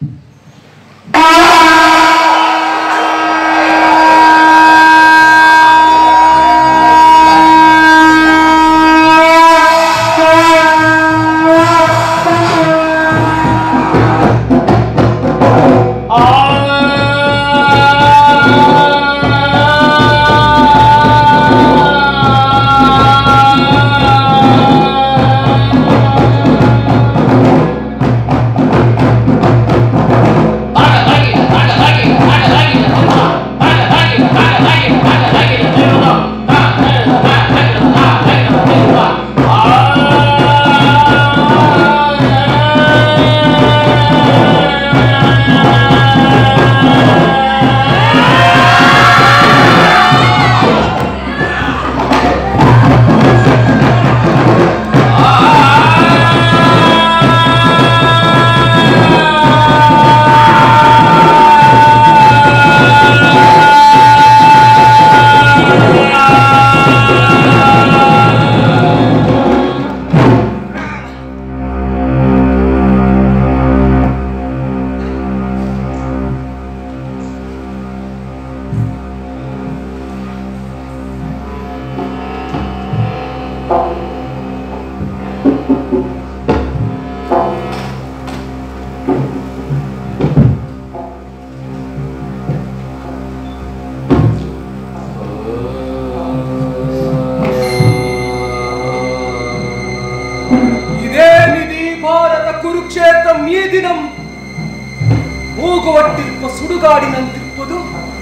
ಇದೇ ನಿಧಿ ಭಾರತ ಕುರುಕ್ಷೇತ್ರ ಈ ದಿನಂ ಮೂಗುವಟ್ಟಿರುವ ಸುಡುಗಾಡಿನಂತಿರುವುದು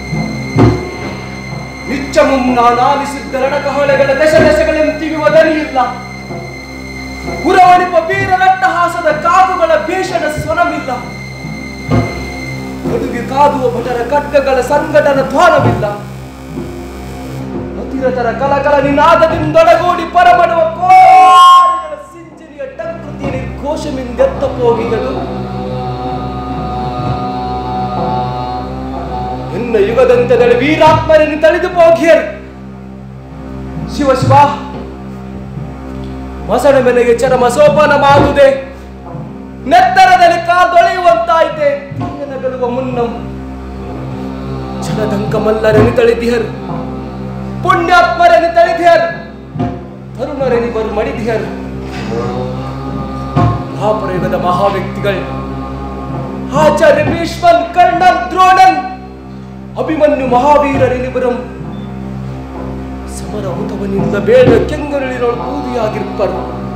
ನಿಚ್ಚಮುಂ ನಾನಾಲಿಸಿದ್ದ ರಣಕಹಳೆಗಳ ದಶ ದಶಗಳೆಂತಿರುವ ದನಿಯಿಲ್ಲ ಉರವಣಿಪ ವೀರರಟ್ಟಹಾಸದ ಕಾಗುಗಳ ಭೀಷಣ ಸ್ವರವಿಲ್ಲ ಬದುಗೆ ಕಾದುವ ಭಟರ ಖಡ್ಗಗಳ ಸಂಘಟನ ಧ್ವಾನವಿಲ್ಲ ಅತಿರತರ ಕಲಕಲ ನಿನಾದದಿಂದೊಡಗೂಡಿ ಪರಮಡುವ ಕೋರಿಗಳ ಸಿಂಚನಿಯ ಟಂಕೃತಿಯ ನಿರ್ಘೋಷಮಿಂದೆತ್ತ ಹೋಗಿಗದು ಎನ್ನ ಯುಗದಂತದಲ್ಲಿ ವೀರಾತ್ಮರನ್ನು ತಳೆದು ಹೋಗಿಯರು ಶಿವ ಶಿವ ಮಸಣ ಮನೆಗೆ ಚರಮ ಸೋಪಾನ ಮಾಡುವುದೇ ನೆತ್ತರದಲ್ಲಿ ಕಾದೊಳೆಯುವಂತಾಯ್ತೆ ನಗಲುವ ಮುನ್ನಂ ಛಲದಂಕ ಮಲ್ಲರನ್ನು ತಳಿದಿಹರು ಪುಣ್ಯಾತ್ಮರನ್ನು ತಳಿದಿಹರು ತರುಣರನಿವರು ಮಡಿದಿಹರು ಮಹಾಪ್ರಯೋಗದ ಮಹಾವ್ಯಕ್ತಿಗಳು ಆಚಾರ್ಯ ಭೀಷ್ಮನ್ ಕರ್ಣನ್ ದ್ರೋಣನ್ ಅಭಿಮನ್ಯು ಮಹಾವೀರರಿನಿವರಂ ಸಮರ ಹುತವನಿಂದ ಬೇಡ ಕೆಂಗರಳಿನೊಳು ಕೂದಿಯಾಗಿರ್ಪರು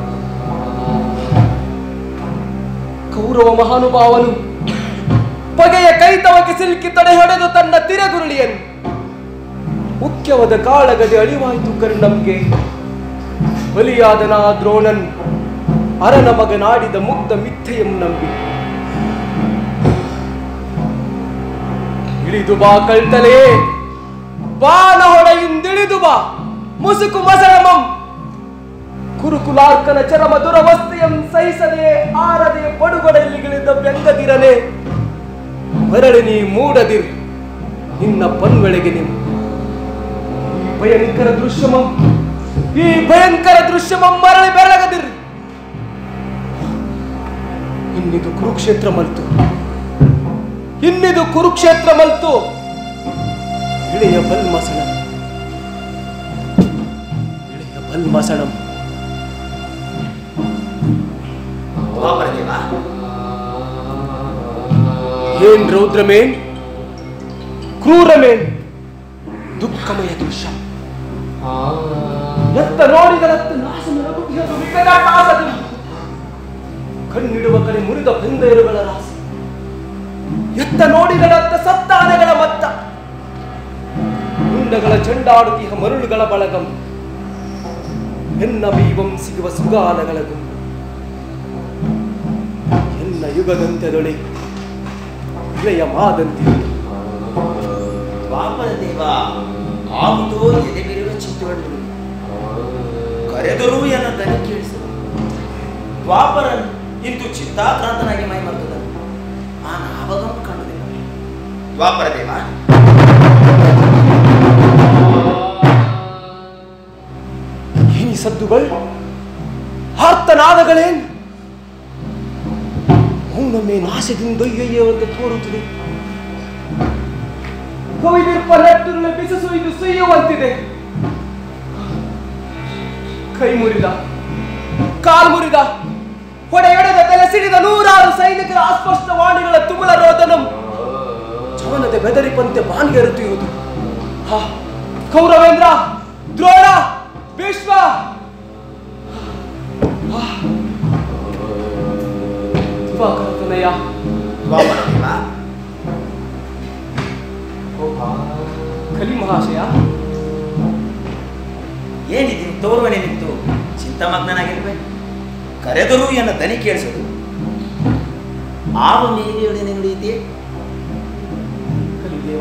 ಕೌರವ ಮಹಾನುಭಾವನು ಪಗೆಯ ಕೈತವಕ್ಕೆ ಸಿಲುಕಿ ತಡೆ ಹೊಡೆದು ತನ್ನ ತಿರಗುರುಳಿಯನು ಮುಖ್ಯವಾದ ಕಾಳಗದೆ ಅಳಿವಾಯ್ತು ಕರ್ಣಂಗೆ ಬಲಿಯಾದನ ದ್ರೋಣನ್ ಅರನ ಮಗನಾಡಿದ ಮುಗ್ಧ ಮಿಥ್ಯೆಯಂ ನಂಬಿ ಇಳಿದು ಬಾ ಕಳ್ತಲೇ ಬಾನ ಹೊಡೆಯಿಂದಿಳಿದು ಬಾ ಮುಸುಕು ಮಸಳಮಂ ಕುರುಕುಲಾರ್ಕನ ಚರಮ ದುರವಸ್ಥೆಯಂ ಸಹಿಸದೆ ಆರದೆ ಪಡುಗೊಡೆಯಲ್ಲಿಗಿಳಿದ ವ್ಯಂಗದಿರನೆ ಮರಳಿ ನೀ ಮೂಡದಿರ್ ನಿನ್ನ ಪನ್ವೆಳೆಗೆ ನೀವು ಈ ಭಯಂಕರ ದೃಶ್ಯಮಂ ಈ ಭಯಂಕರ ದೃಶ್ಯಮಂ ಮರಳಿ ಬೆರಗದಿರ್ ಇನ್ನಿದು ಕುರುಕ್ಷೇತ್ರ ಮಲ್ತು ಇನ್ನಿದು ಕುರುಕ್ಷೇತ್ರ ಮಲ್ತು ಇಳೆಯ ಬಲ್ಮಸಣ ಇಳೆಯ ಬಲ್ಮಸಣಂ ದ್ವಾಪರದೇವ ಏನ್ ರೌದ್ರಮೇನ್ ಕ್ರೂರಮೇನ್ ದುಃಖಮಯ ದೃಶ್ಯ ಎತ್ತ ನೋಡಿದರತ್ತ ನಾಶನರಗುತ್ತಿಹದು ವಿಕಟಾಟಹಾಸದಿ. ಕಣ್ಣಿಡುವ ಕಡೆ ಮುರಿದ ಬೆಂದೇರುಗಳ ರಾಸ ಎತ್ತ ನೋಡಿದರತ್ತ ಸತ್ತ ಆನೆಗಳ ಮತ್ತ ಮುಂಡಗಳ ಚಂಡಾಡುತ್ತಿಹ ಮರುಳುಗಳ ಬಳಗಂ ಎನ್ನ ಬೀವಂ ಸಿಗುವ ಸುಗಾಲಗಳ ಗುಂಪು ಎನ್ನ ಯುಗದಂತ್ಯದೊಳೆ ಇಳೆಯ ಮಾದಂತಿ ದ್ವಾಪರದೇವ ಆಗುತ್ತೋ ಎದೆ ಬಿರುವ ಚಿತ್ತುಗಳು ಕರೆದರೂ ಎನ್ನ ದನಿ ಕೇಳಿಸು ದ್ವಾಪರನ್ ಇಂದು ಚಿತ್ತಾಕ್ರಾಂತನಾಗಿ ಮೈ ಮರ್ತದ ಆ ನಾವಗಂ ಕಂಡದಿಲ್ಲ ದ್ವಾಪರದೇವ ಈ ಸದ್ದುಗಳು ಆರ್ತನಾದಗಳೇನ್ ಮೌನ ಇನ್ನೊಮ್ಮೆ ನಾಶದಿಂದೊಯ್ಯೊಯ್ಯುವಂತೆ ತೋರುತ್ತಿದೆ ಕೊಯ್ದಿರ್ಪ ನೆಟ್ಟುರುಳ ಬಿಸಿಸು ಇದು ಸುಯ್ಯುವಂತಿದೆ ಕೈ ಮುರಿದ ಕಾಲ್ ಮುರಿದ ಹೊಡೆಯೊಡೆದ ತಲೆ ಸಿಡಿದ ನೂರಾರು ಸೈನಿಕರ ಅಸ್ಪಷ್ಟ ವಾಣಿಗಳ ತುಮುಲ ರೋದನಂ ಚವನದೆ ಬೆದರಿಪಂತೆ ಬಾನಿಗೆರುತ್ತಿರುವುದು ಹಾ ಕೌರವೇಂದ್ರ ದ್ರೋಣ ಭೀಷ್ಮ ಹಾ. ದಿವಾಕರ ತನಯ ದ್ವಾಪರದೇವ ಕಲಿ ಮಹಾಶಯ ಏನಿದು ತೋರುವನೆ ನಿಂತು ಚಿಂತಮಗ್ನಾಗಿರುವೆ ಕರೆದರೂ ಎನ್ನ ದನಿ ಕೇಳಿಸೋದು ಆವ ನೀರಿಯೊಡನೆ ನುಡಿಯಿದೆಯೇ ಕಲಿದೇವ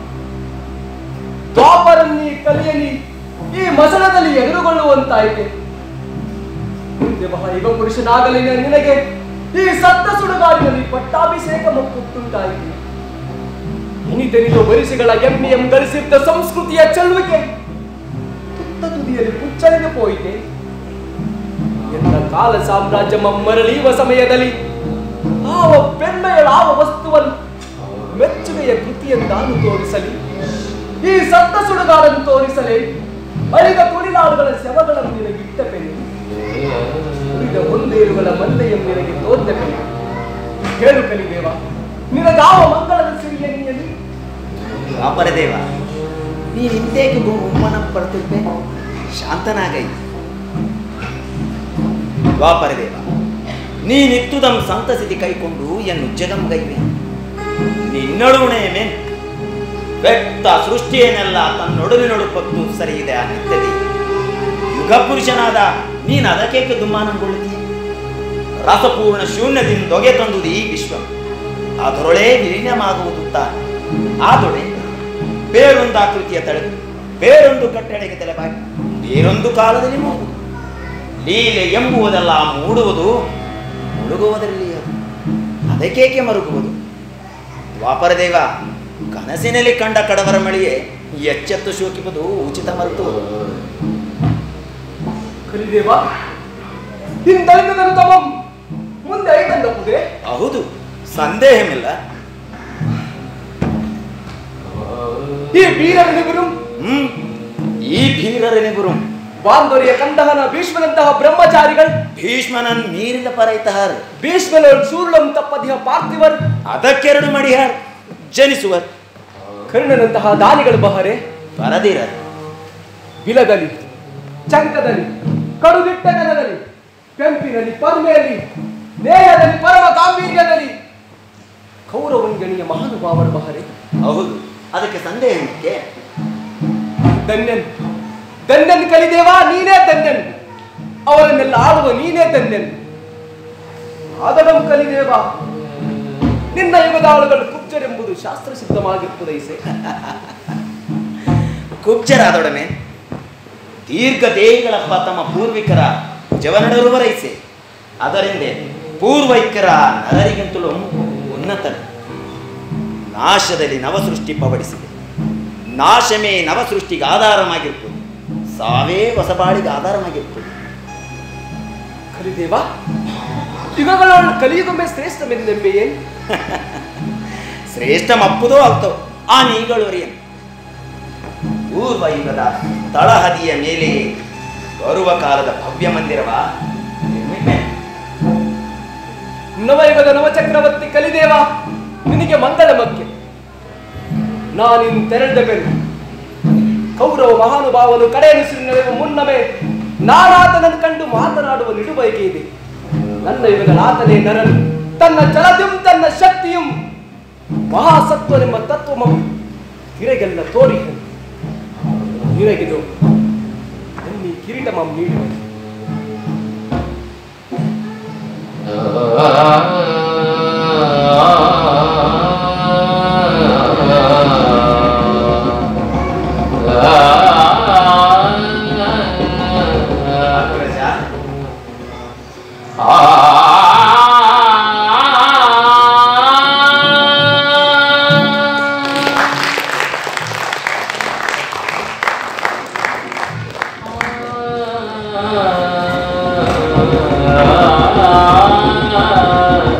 ದ್ವಾಪರನ್ನಿ ಕಲಿಯಲಿ ಈ ಮಸಣದಲ್ಲಿ ಎದುರುಗೊಳ್ಳುವಂತಾಯಿತೆ ಮುಂದೆ ಬಹ ಯುಗ ಪುರುಷನಾಗಲಿ ನಿನಗೆ ಈ ಸತ್ತ ಸುಡುಗಾಡಿನಲ್ಲಿ ಪಟ್ಟಾಭಿಷೇಕ ಮಕ್ಕುಂಟಾಯಿತು ಇನಿತೆನಿದು ವರಿಸಗಳ ಎಂ ಗಳಿಸಿದ್ದ ಸಂಸ್ಕೃತಿಯ ಚಳುವಿಕೆ ತುತ್ತ ತುದಿಯಲ್ಲಿ ಪುಚ್ಚಳಿದು ಹೋಯಿತೆ ಎಲ್ಲ ಕಾಲ ಸಾಮ್ರಾಜ್ಯ ಮರಳಿಯುವ ಸಮಯದಲ್ಲಿ ಆವ ಪೆಣ್ಣೆಯ ಆವ ವಸ್ತುವನ್ನು ಮೆಚ್ಚುಗೆಯ ಕೃತಿಯಂತಾನು ತೋರಿಸಲಿ ಈ ಸತ್ತ ಸುಡುಗಾಡನ್ನು ತೋರಿಸಲೇ ಅಳಿದ ತುಳಿನಾಡುಗಳ ಶವಗಳನ್ನು ನಿನಗೆ ಇಟ್ಟ ಪೆನ್ನು ಉಳಿದ ಒಂದೇರುಗಳ ಮಂದೆಯನ್ನು ನಿನಗೆ ತೋರ್ದ ಪೆನ್ನು ಹೇಳು ಕಲಿದೇವ ನಿನಗಾವ ಮಂಗಳದ ಸಿರಿಯ ನೀಯಲಿ ದ್ವಾಪರದೇವ ನೀನಿಂತೇಕೆ ಗುಮ್ಮನ ಪಡ್ತಿರ್ಬೆ ಶಾಂತನಾಗೈ ದ್ವಾಪರದೇವ ನೀನಿತ್ತುದಂ ಸಂತಸಿತಿ ಕೈಕೊಂಡು ಎನ್ನು ಜಗಂ ಗೈವೆ ನಿನ್ನೊಡುಣೆ ಮೇನ್ ವ್ಯಕ್ತ ಸೃಷ್ಟಿಯನ್ನೆಲ್ಲ ತನ್ನೊಡಲಿನೊಡು ಪತ್ತು ಸರಿಯಿದೆ ಆ ನಿತ್ಯತೆ ಯುಗ ಪುರುಷನಾದ ನೀನು ಅದಕ್ಕೇಕೆ ದುಮ್ಮಾನಗೊಳ್ಳುತ್ತೀಯ ರಸಪೂರ್ಣ ಶೂನ್ಯದಿಂದ ದೊಗೆ ತಂದುದು ಈ ವಿಶ್ವ ಅದರೊಳೇ ವಿಲೀನವಾಗುವುದು ತಾನೆ ಆದೊಡೆ ಬೇರೊಂದು ಆಕೃತಿಯ ತಳೆದು ಬೇರೊಂದು ಕಟ್ಟಳೆಗೆ ತಲೆಬಾಗಿ ಬೇರೊಂದು ಕಾಲದಲ್ಲಿ ಮೂಡುವುದು ಲೀಲೆ ಎಂಬುವುದೆಲ್ಲ ಮೂಡುವುದು ಮುಳುಗುವುದರಲ್ಲಿ ಅದು ಅದಕ್ಕೇಕೆ ಮರುಗುವುದು ದ್ವಾಪರದೇವ ಕನಸಿನಲ್ಲಿ ಕಂಡ ಕಡವರ ಮಳೆಯೇ ಎಚ್ಚೆತ್ತು ಶೋಕಿಪುದು ಉಚಿತ ಮರೆತು ಕಲಿದೇವ ಹಿಂದೈತದನು ತಮಂ ಮುಂದೆ ಐತಂದಪ್ಪುದೆ ಹೌದು ಸಂದೇಹವಿಲ್ಲ ಈ ಬೀರನಿಗುರು ಹ್ಮ್ ಈ ಭೀರರನೆ ಗುರು ಬಾಂಧೊರಿಯ ಕಂದಹನ ಭೀಷ್ಮನಂತಹ ಬ್ರಹ್ಮಚಾರಿಗಳು ಭೀಷ್ಮನನ್ ಮೀರಿದ ಪರೈತಹಾರ್ ಭೀಷ್ಮನ ಶೂರ್ಲಂ ತಪ್ಪದಿಹ ಪಾರ್ಥಿವರ್ ಅದಕ್ಕೆರಡು ಮಡಿಹಾರ್ ಜನಿಸುವರ್ ಕರ್ಣನಂತಹ ದಾನಿಗಳು ಬಹರೆ ಪರದಿರ ಬಿಲದಲ್ಲಿ ಚಂಕದಲ್ಲಿ ಕಡುದಿಟ್ಟಗನದಲ್ಲಿ ಕೆಂಪಿನಲ್ಲಿ ಪರ್ಮೆಯಲ್ಲಿ ನೇಯದಲ್ಲಿ ಪರಮ ಗಾಂಭೀರ್ಯದಲ್ಲಿ ಕೌರವಂಗಣಿಯ ಮಹಾನುಭಾವರು ಬಹರೆ ಹೌದು ಅದಕ್ಕೆ ಸಂದೇಹಕ್ಕೆ ಧನ್ಯನ್ ಧನ್ಯನ್ ಕಲಿದೇವ ನೀನೇ ಧನ್ಯನ್ ಅವರನ್ನೆಲ್ಲ ಆಳುವ ನೀನೇ ಧನ್ಯನ್ ಆದಡಂ ಕಲಿದೇವ ನಿನ್ನ ಯುಗದ ಆಳುಗಳು ಕುಬ್ಜರೆಂಬುದು ಶಾಸ್ತ್ರ ಸಿದ್ಧವಾಗಿರ್ತದೈಸೆ ಕುಬ್ಜರಾದೊಡನೆ ದೀರ್ಘ ದೇಹಿಗಳಪ್ಪ ತಮ್ಮ ಪೂರ್ವಿಕರ ಜವನಡರುವರೈಸೆ ಅದರಿಂದ ಪೂರ್ವೈಕ್ಯರ ನರರಿಗಿಂತಲೂ ಉನ್ನತರು ನಾಶದಲ್ಲಿ ನವಸೃಷ್ಟಿ ಪವಡಿಸಿದೆ ನಾಶಮೇ ನವಸೃಷ್ಟಿಗೆ ಆಧಾರವಾಗಿರ್ತದೆ ಸಾವೇ ಹೊಸಬಾಳಿಗೆ ಆಧಾರವಾಗಿರ್ತದೆ ಕಲಿದೇವ ಯುಗಗಳೊಳು ಕಲಿಯುಗಮೆ ಶ್ರೇಷ್ಠಮೆಂದೆಂಬೆಯೇ ಶ್ರೇಷ್ಠ ಮಪ್ಪುದೋ ಆಗ್ತವು ಆ ನೀಗಳೊರಿಯನ್ ಪೂರ್ವ ಯುಗದ ತಳಹದಿಯ ಮೇಲೆ ಬರುವ ಕಾಲದ ಭವ್ಯ ಮಂದಿರವ ನಿರ್ಮಿಪೆ ನವಯುಗದ ನವಚಕ್ರವರ್ತಿ ಕಲಿದೇವ ನಿನಗೆ ಮಂಗಳ ಮಗ್ಗೆ ನಾನಿನ್ ತೆರಳಿದ ಬೆನ್ನು ಕೌರವ ಮಹಾನುಭಾವನು ಕಡೆಯನಿಸಿರುವ ಮುನ್ನವೇ ನಾನಾತನನ್ನು ಕಂಡು ಮಾತನಾಡುವ ನಿಡುಬಯಕೆ ಇದೆ ನನ್ನ ಯುಗದ ಆತನೇ ನರನು ತನ್ನ ಜಲದಿಂ ತನ್ನ ಶಕ್ತಿயும் ಮಹಾಸತ್ವನೆಂಬ ತತ್ವಮಂ ತಿರಗೆಲ್ಲ ತೋರಿ ನಿನಗಿದು ಎನ್ನಿ ಕಿರೀಟಮಂ ನೀಡುವ ಅಗ್ರಜ ಆ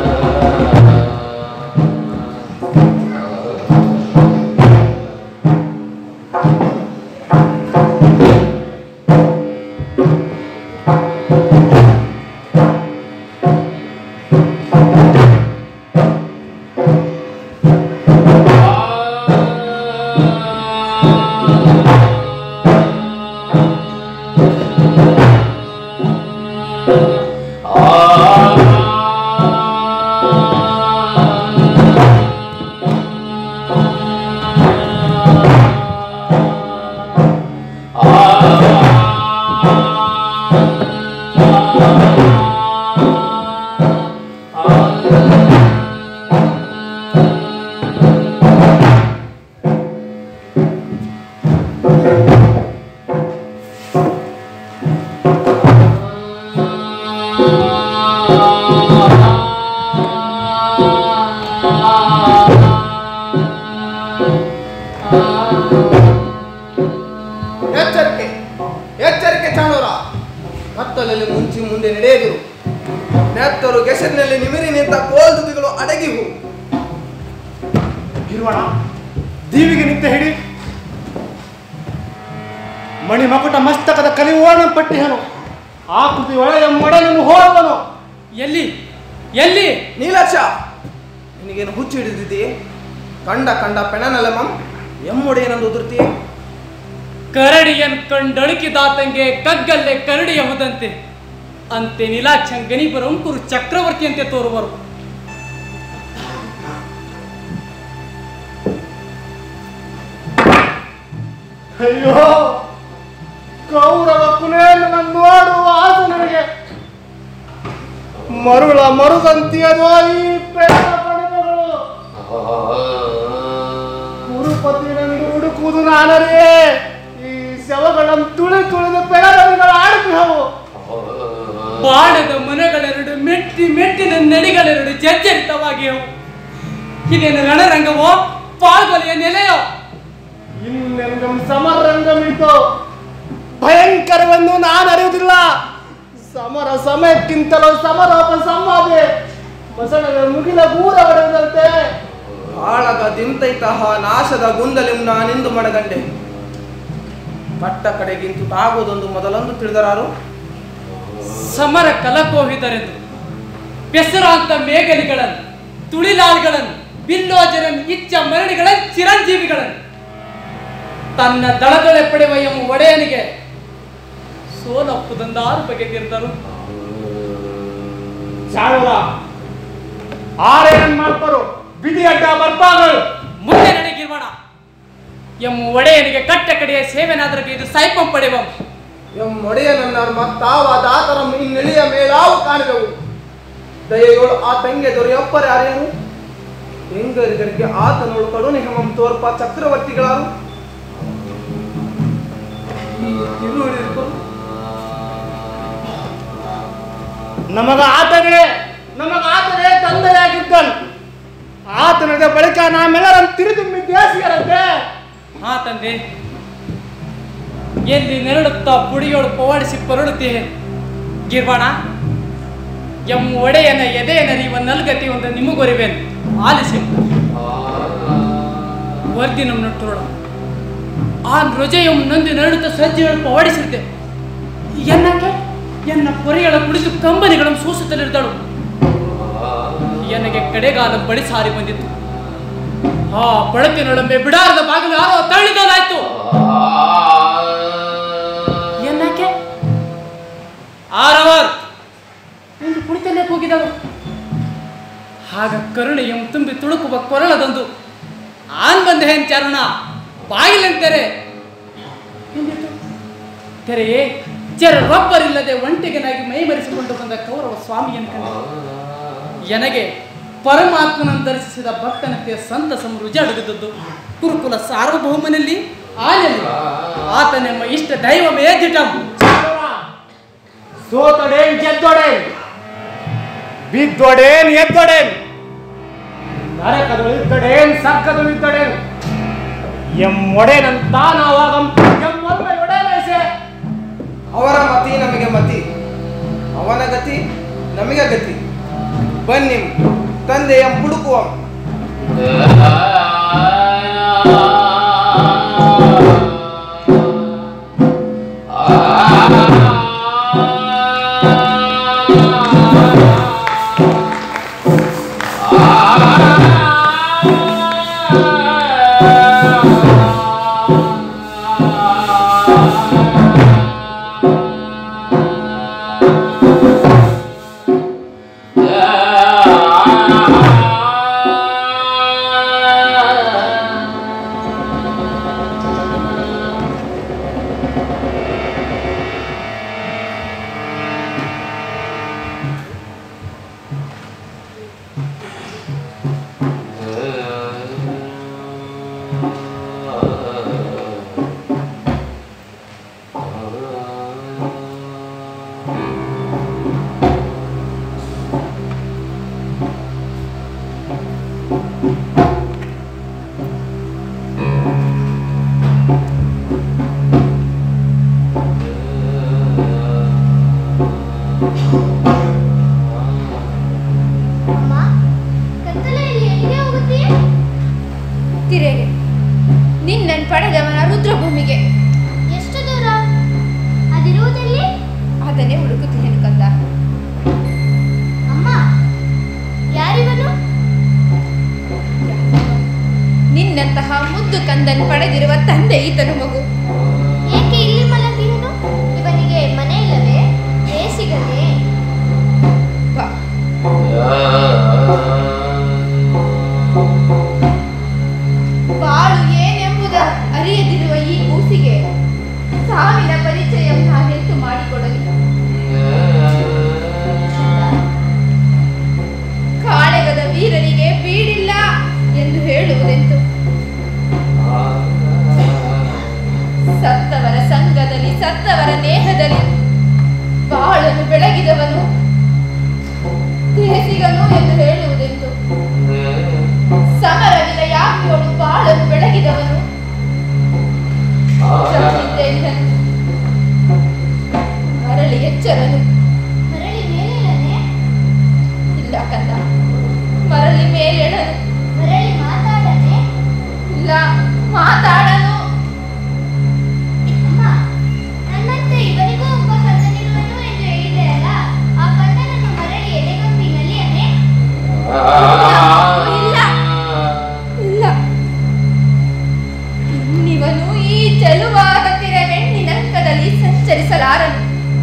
ಎಚ್ಚರಿಕೆ ಎಚ್ಚರಿಕೆ ಚಾಣೂರ ಕತ್ತಲಲ್ಲಿ ಮುಂಚಿ ಮುಂದೆ ನಡೆಯದಿರು ನೆತ್ತರು ಕೆಸರಿನಲ್ಲಿ ನಿಮಿರಿ ನಿಂತ ಕೋಲ್ದುದಿಗಳು ಅಡಗಿವು ಗಿರ್ವಾಣ ದೀವಿಗೆ ನಿತ್ಯ ಹಿಡಿ ಮಣಿ ಮಕುಟ ಮಸ್ತಕದ ಕಲಿಯೋಣ ಪಟ್ಟಿಹನು ಆಕೃತಿ ಒಳೆಯ ಮೊಡನನ್ನು ಹೋಗುವನು ಎಲ್ಲಿ ಎಲ್ಲಿ ನೀಲಕ್ಷ ನಿನಗೇನು ಹುಚ್ಚು ಹಿಡಿದಿದ್ದೀಯೇ ಕಂಡ ಕಂಡ ಪೆಣನಲಮಂ ಎಮ್ಮೊಡೆಯನಂದು ಉದುರ್ತೀಯೇ ಕರಡಿಯನ್ ಕಂಡಳುಕಿದಾತಂಗೆ ಕಗ್ಗಲ್ಲೇ ಕರಡಿಯ ಹೋದಂತೆ ಅಂತೆ ನೀಲಾಕ್ಷಂ ಗಣಿಬರು ಅಂಕುರು ಚಕ್ರವರ್ತಿಯಂತೆ ತೋರುವರು ಅಯ್ಯೋ ಕೌರವ ಕುನೇನ ನೋಡುವ ಆಸೆ ನನಗೆ ಮರುಳ ಮರುದಂತಿಯದೋ ಈ ಪೆಣ ಪಣಗಳು ಗುರುಪತಿ ನಂದು ಹುಡುಕುವುದು ನಾನರೇ ಈ ಶವಗಳನ್ನು ತುಳಿ ತುಳಿದು ಪೆಣಗಳು ಆಡುತ್ತಿಹವು ಬಾಣದ ಮನಗಳೆರಡು ಮೆಟ್ಟಿ ಮೆಟ್ಟಿನ ನಡಿಗಳೆರಡು ಜರ್ಜರಿತವಾಗಿಯವು ಇದೇನು ರಣರಂಗವೋ ಪಾಲ್ಗೊಲೆಯ ನೆಲೆಯೋ ಇನ್ನೆಂಗಂ ಸಮರಂಗಮಿತು ಭಯಂಕರವನ್ನು ನಾನು ಅರಿಯುವುದಿಲ್ಲ ಸಮರ ಸಮಯಕ್ಕಿಂತಲೂ ಸಮರೋಪ ಸಂವಾದೆ ಮಸಣದ ಮುಗಿಲ ಗೂರ ಹೊಡೆದಂತೆ ಆಳಗ ದಿಂತೈತಹ ನಾಶದ ಗುಂದಲಿಂ ನಾನೆಂದು ಮಡಗಂಡೆ ಕಟ್ಟ ಕಡೆಗಿಂತು ತಾಗುವುದೊಂದು ಮೊದಲೊಂದು ತಿಳಿದರಾರು ಸಮರ ಕಲಕೋಹಿದರೆಂದು ಬೆಸರಾಂತ ಮೇಘಲಿಗಳನ್ನು ತುಳಿಲಾಲ್ಗಳನ್ನು ಬಿಲ್ಲೋಜರನ್ ಇಚ್ಛ ಮರಣಿಗಳನ್ನು ಚಿರಂಜೀವಿಗಳನ್ನು ತನ್ನ ದಳದೊಳೆ ಪಡೆಯುವ ಎಮ್ಮ ಒಡೆಯನಿಗೆ ಸೋಲಪ್ಪುದಂದಾರು ಬಗೆದಿರ್ದರು ಚಾಳುವ ಆರೇನ್ ಮಾಡ್ತಾರೋ ಬಿಡಿ ಅಡ್ಡ ಬರ್ತಾಗಳು ಮುಂದೆ ನಡೆಗಿರ್ವಾಣ ಎಮ್ಮ ಒಡೆಯನಿಗೆ ಕಟ್ಟ ಕಡೆಯ ಸೇವೆನಾದ್ರಿಗೆ ಇದು ಸೈಪಂ ಪಡೆಯುವ ಎಮ್ಮೊಡೆಯನನ್ನ ಮತ್ತಾವ ದಾತರ ಇನ್ನಿಳಿಯ ಮೇಲಾವು ಕಾಣಿದವು ದಯೆಯೋಳು ಆ ತಂಗೆ ದೊರೆಯಪ್ಪರೆ ಅರಿಯನು ಹೆಂಗರಿಗರಿಗೆ ಆತನೋಳು ಕರುಣೆ ಹೆಮಂ ತೋರ್ಪ ಚಕ್ರವರ್ತಿಗಳಾರು ಈ ತಿರುಳಿರ್ಕು ನಮಗ ಆತನೇ ನಮಗ ಆತನೇ ತಂದೆಯಾಗಿದ್ದನು ಆತನದ ಬಳಿಕ ನಾಮೆಲ್ಲರನ್ನು ತಿರುದುಂಬಿ ದೇಸಿಯರಂತೆ ಹಾ ತಂದೆ ಎಲ್ಲಿ ನೆರಳುತ್ತಾ ಪುಡಿಯೋಳು ಪವಾಡಿಸಿ ಪರಡುತ್ತೇನೆ ಗಿರ್ವಾಣ ಎಂ ಒಡೆಯನ ಎದೆಯ ನರಿಯುವ ನಲ್ಗತಿ ಒಂದು ನಿಮಗೊರಿವೇನು ಆಲಿಸಿ ವರ್ದಿ ನಮ್ಮ ನಟ್ಟುರೋಳ ಆ ರೊಜೆಯಂ ನಂದು ನರಳುತ್ತ ಸಜ್ಜೆಗಳು ಪವಾಡಿಸಿರ್ತೆ ಎನ್ನಕ್ಕೆ ಎನ್ನ ಪೊರೆಗಳ ಕುಡಿದು ಕಂಬನಿಗಳನ್ನು ಸೂಸುತ್ತಲಿರ್ದಳು ಎನಗೆ ಕಡೆಗಾಲ ಬಳಿ ಸಾರಿ ಬಂದಿತ್ತು ಆ ಬಳತಿನೊಳಂಬೆ ಬಿಡಾರದ ಬಾಗಿಲು ಯಾರೋ ತಳ್ಳಿದೋದಾಯ್ತು ಏನಕ್ಕೆ ಆರವರ್ ಎಂದು ಕುಳಿತಲ್ಲೇ ಹೋಗಿದವು ಆಗ ಕರುಣೆಯಂ ತುಂಬಿ ತುಳುಕುವ ಕೊರಳದೊಂದು ಆನ್ ಬಂದ ಹೇನ್ ಚಾರುಣ ಬಾಗಿಲಂತೆರೆ ಎಂದಿತು ತೆರೆಯೇ ಚೆರರೊಬ್ಬರಿಲ್ಲದೆ ಒಂಟಿಗನಾಗಿ ಮೈಮರೆಸಿಕೊಂಡು ಬಂದ ಕೌರವ ಸ್ವಾಮಿಯನ್ನು ಕಂಡ ಎನಗೆ ಪರಮಾತ್ಮನನ್ನು ದರ್ಶಿಸಿದ ಭಕ್ತನಂತೆ ಸಂತಸಂ ರುಜಿ ಅಡಗಿದ್ದದ್ದು ಕುರುಕುಲ ಸಾರ್ವಭೌಮನಲ್ಲಿ ಆನೆಲ್ಲಿ ಆತನೆಂಬ ಇಷ್ಟ ದೈವವೇ ದಿಟಂ ಸೋತೊಡೇನ್ ಗೆದ್ದೊಡೇನ್ ಬಿದ್ದೊಡೇನ್ ಎದ್ದೊಡೇನ್ ನರಕದೊಳಿದ್ದಡೇನ್ ಸರ್ಕದೊಳಿದ್ದಡೇನ್ ಎಮ್ಮೊಡೆನಂತ ನಾವಾಗಂ ಎಮ್ಮೊಮ್ಮೆ ಒಡೆನೈಸೆ ಅವರ ಮತಿ ನಮಗೆ ಮತಿ ಅವನ ಗತಿ ನಮಗೆ ಗತಿ ಬನ್ನಿ ತಂದೆಯ ಹುಡುಕುವ ಆ ಅಮ್ಮ ಕತ್ತಲೆಯಲ್ಲಿ ಎಲ್ಲಿಗೆ ಹೋಗುತ್ತೀಯೇ ತಿರೆಗೆ ನಿನ್ನನ್ ಪಡೆದವನ ರುದ್ರಭೂಮಿಗೆ ಎಷ್ಟು ದೂರ ಅದಿರುವುದೆಲ್ಲಿ ಅದನ್ನೇ ಹುಡುಕುತ್ತೇನೆ ಕಂದ ಅಮ್ಮ ಯಾರಿವನು ನಿನ್ನಂತಹ ಮುದ್ದು ಕಂದನ್ ಪಡೆದಿರುವ ತಂದೆ ಈತನು ಮಗು ಏಕೆ ಇಲ್ಲಿ ಮಲಗಿರುವನು ಇವನಿಗೆ ಮನೆ ಇಲ್ಲವೇ ಬೇಸಿಗಲೇ ಬಾ ಬಾಳು ಏನೆಂಬುದನ್ನು ಅರಿಯದಿರುವ ಈ ಕೂಸಿಗೆ ಸಾವಿನ ಪರಿಚಯ ನಾನೆಂತು ಮಾಡಿಕೊಡಲಿ ಕಾಳೆಗದ ವೀರನಿಗೆ ಬೀಡಿಲ್ಲ ಎಂದು ಹೇಳುವುದೆಂತು ಸತ್ತವರ ಸಂಘದಲ್ಲಿ ಸತ್ತವರ ನೇಹದಲ್ಲಿ ಬಾಳನ್ನು ಬೆಳಗಿದವನು ದೇಸಿಗನು ಎಂದು ಹೇಳುವುದೆಂತು ಸಮರವಿದ ಯಾಗಿಯೋಡು ಬಾಳನ್ನು ಬೆಳಗಿದವನು ಜಪಿದ್ದೆಂದನು. ಮರಳಿ ಎಚ್ಚರನು ಮರಳಿ ಮೇಲೇಳನೆ ಇಲ್ಲ ಕಂದ ಮರಳಿ ಮೇಲೆಳನು ಮರಳಿ ಮಾತಾಡನೆ ಇಲ್ಲ ಮಾತಾಡನು ಅಮ್ಮ ನನ್ನಂತೆ ಇವನಿಗೂ ಒಬ್ಬ ಕಂದನಿರುವನು ಎಂದು ಹೇಳಿದೆಯಲ್ಲ ಆ ಕಂದನನ್ನು ಮರಳಿ ಎಲೆಗಂಪಿನಲ್ಲಿ ಅನೆ ಇಲ್ಲ ಇಲ್ಲ ಇನ್ನಿವನು ಈ ಚೆಲುವಾದ ತಿರವೆಣ್ಣಿನಂಕದಲ್ಲಿ ಸಂಚರಿಸಲಾರನು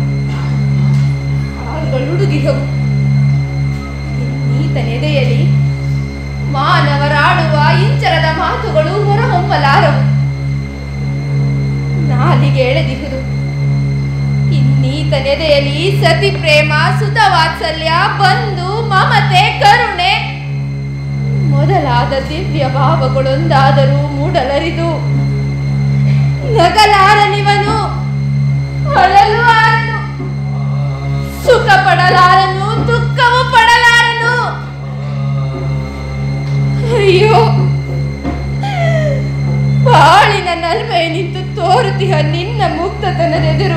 ಕಾಲುಗಳು ಹುಡುಗಿಹವು ಇನ್ನೀತನೆದೆಯಲಿ ಮಾನವರಾಡುವ ಇಂಚರದ ಮಾತುಗಳು ಹೊರಹೊಮ್ಮಲಾರವು ನಾಲಿಗೆ ಎಳೆದಿಹುದು ಇನ್ನೀತನೆದೆಯಲಿ ಸತಿ ಪ್ರೇಮ ಸುತ ವಾತ್ಸಲ್ಯ ಬಂಧು ಮಮತೆ ಕರುಣೆ ಮೊದಲಾದ ದಿವ್ಯ ಭಾವಗಳೊಂದಾದರೂ ಮೂಡಲರಿದು ನಗಲಾರನಿವನು ಅಳಲು ಆರನು ಸುಖ ಪಡಲಾರನು ದುಃಖವು ಪಡಲಾರನು ಅಯ್ಯೋ ಬಾಳಿನ ನಲ್ಮೆ ನಿಂತು ತೋರುತಿಹ ನಿನ್ನ ಮುಕ್ತತನದೆದುರು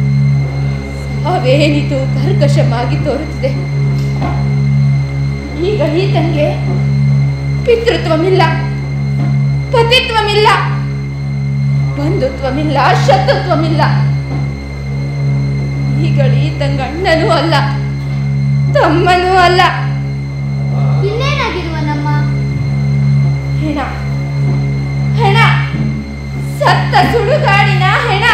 ಅವೇನಿತು ಕರ್ಕಶವಾಗಿ ತೋರುತ್ತಿದೆ ಈಗ ಈತನಿಗೆ ಪಿತೃತ್ವಮಿಲ್ಲ ಪತಿತ್ವಮಿಲ್ಲ ಬಂಧುತ್ವಮಿಲ್ಲ ಶತ್ರುತ್ವಮಿಲ್ಲ ಈಗ ಈತಂಗ ಅಣ್ಣನೂ ಅಲ್ಲ ತಮ್ಮನೂ ಅಲ್ಲ ಇನ್ನೇನಾಗಿರುವನಮ್ಮ ಹೆಣ ಹೆಣ ಸತ್ತ ಸುಡುಗಾಡಿನ ಹೆಣ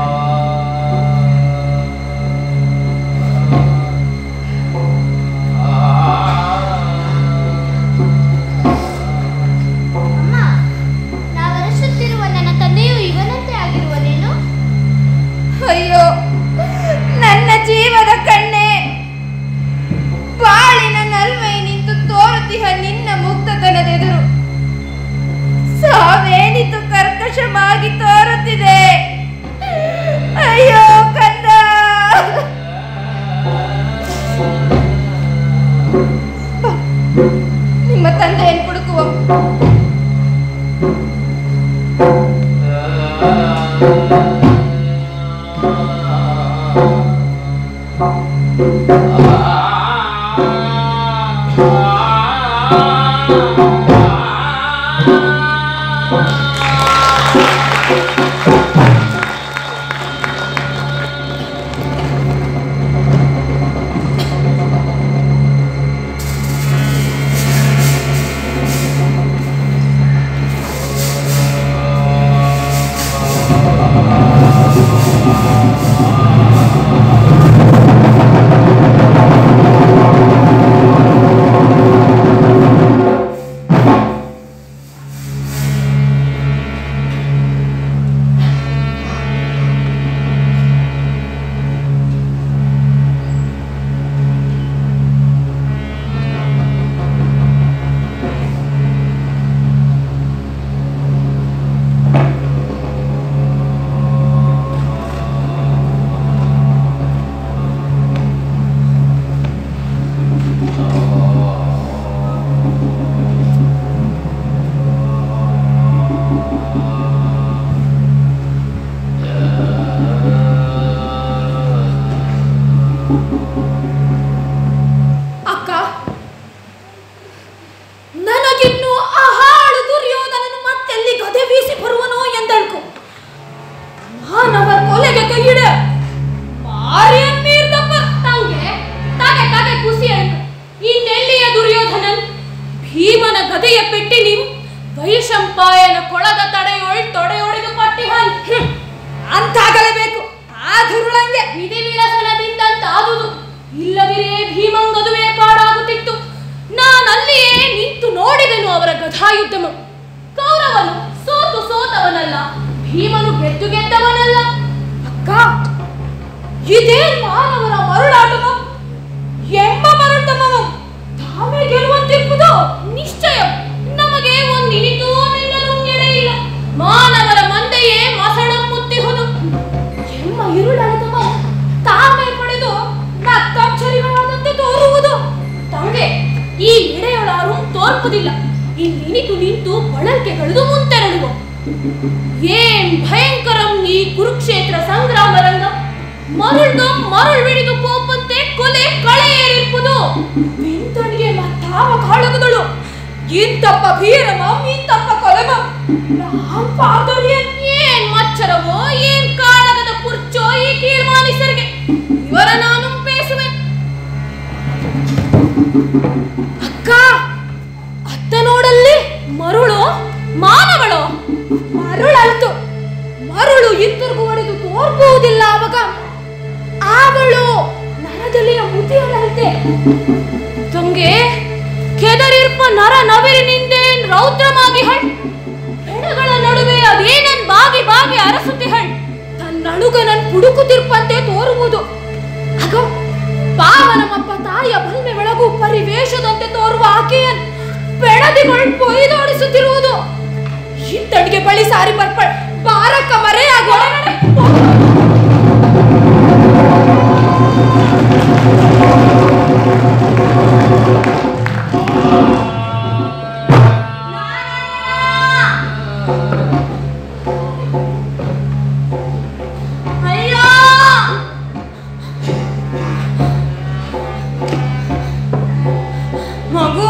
ಅಮ್ಮ ನಾವರಸುತ್ತಿರುವ ನನ್ನ ತಂದೆಯು ಇವನಂತೆ ಆಗಿರುವನೇನು ಅಯ್ಯೋ ನನ್ನ ಜೀವದ ಕಣ್ಣೆ ಬಾಳಿನ ನಲ್ಮೈ ನಿಂತು ತೋರುತಿಹ ನಿನ್ನ ಮುಕ್ತತನದೆದುರು ಸಾವೇನಿತು ಕರ್ಕಶವಾಗಿ ತೋರುತ್ತಿದೆ ಅಯ್ಯೋ ಕಂದ ಬಾ, ನಿಮ್ಮ ತಂದೆಯನ್ನು ಹುಡುಕುವ ಅಮ್ಮ ಗದೆಯ ಪೆಟ್ಟಿ ನಿಮ್ ವೈಶಂಪಾಯನ ಕೊಳದ ತಡೆಯೊಳ್ ತೊಡೆಯೊಡೆದು ಪಟ್ಟಿಹನ್ ಅಂತಾಗಲೇಬೇಕು ಆ ದುರುಳಂಗೆ ವಿಧಿ ವಿಳಸನದಿಂದಂತಾದುದು ಇಲ್ಲದಿರೇ ಭೀಮಂಗದುವೆ ಪಾಡಾಗುತ್ತಿತ್ತು ನಾನಲ್ಲಿಯೇ ನಿಂತು ನೋಡಿದೆನು ಅವರ ಗದಾಯುದ್ಧಮ ಕೌರವನು ಸೋತು ಸೋತವನಲ್ಲ ಭೀಮನು ಗೆದ್ದು ಗೆದ್ದವನಲ್ಲ ಅಕ್ಕ ಇದೇ ಮಾನವರ ಮರುಳಾಟಮ ಎಂಬ ಮರುಳತಮವು ತಾವೇ ಗೆಲ್ಲುವಂತಿರುವುದು ನಿಶ್ಚಯ ನಮಗೆ ಒಂದಿನಿತೂ ನಿನ್ನಲು ಇಲ್ಲ ಮಾನವರ ಮಂದೆಯೇ ಮಸಣ ಮುತ್ತಿಹುದು ಎಂಬ ಇರುಳಾಟಮ ತಾವೇ ಪಡೆದು ನತ್ತಕ್ಷರಿಗಳಾದಂತೆ ತೋರುವುದು ತಂಗೆ ಈ ಎಡೆಯೊಳಾರು ತೋರ್ಪುದಿಲ್ಲ ಇಲ್ಲಿನಿತು ನಿಂತು ಬಳಲ್ಕೆಗಳೆದು ಮುಂತೆರಳುವ ಏನ್ ಭಯಂಕರಂ ಈ ಕುರುಕ್ಷೇತ್ರ ಸಂಗ್ರಾಮ ರಂಗ ಮರುಳ್ದು ಮರುಳ್ ಬಿಡಿದು ಪೋಪಂತೆ ಕೊಲೆ ಕಳೆಯೇರಿರ್ಪುದು ವಿಂತನಿಗೆ ಮತ್ತಾವ ಕಾಳಗದಳು ಇಂತಪ್ಪ ಭೀರಮ ಇಂತಪ್ಪ ಕೊಲೆಮ ರಾಮ್ ಪಾದರಿಯನ್ ಏನ್ ಮಚ್ಚರವೋ ಏನ್ ಕಾಳಗದ ಕುರ್ಚೋ ಈ ತೀರ್ಮಾನಿಸರಿಗೆ ಇವರ ನಾನು ಪೇಸುವೆ ಅಕ್ಕ ಅತ್ತ ನೋಡಲ್ಲಿ ಮರುಳು ಮಾನವಳು ಮರುಳಲ್ತು ಮರುಳು ಇತ್ತರ್ಗು ಹೊಡೆದು ತೋರ್ಪುವುದಿಲ್ಲ ಅವಾಗ ಅವಳು ನರದಲ್ಲಿನ ಮುದಿಯಳಲ್ತೆ ತಂಗೆ ಕೆದರಿರ್ಪ ನರ ನವಿರಿನಿಂದೇನ್ ರೌದ್ರಮಾಗಿ ಹಳ್ ಹೆಣಗಳ ನಡುವೆ ಅದೇನನ್ ಬಾಗಿ ಬಾಗಿ ಅರಸುತ್ತಿ ಹಳ್ ತನ್ನಳುಗನನ್ ಪುಡುಕುತಿರ್ಪಂತೆ ತೋರುವುದು ಅಗೋ ಪಾವನಮಪ್ಪ ತಾಯಿಯ ಬಲ್ಮೆ ಬೆಳಗು ಪರಿವೇಶದಂತೆ ತೋರುವ ಆಕೆಯನ್ ಬೆಳದಿಗಳು ಕೊಯ್ದೋಡಿಸುತ್ತಿರುವುದು ಇತ್ತಡಿಗೆ ಬಳಿ ಸಾರಿ ಬರ್ಪಳ್ ಬಾರಕ್ಕ ಮರೆ ಆಗೋಳಗಡೆ ಅಯ್ಯೋ ಮಗು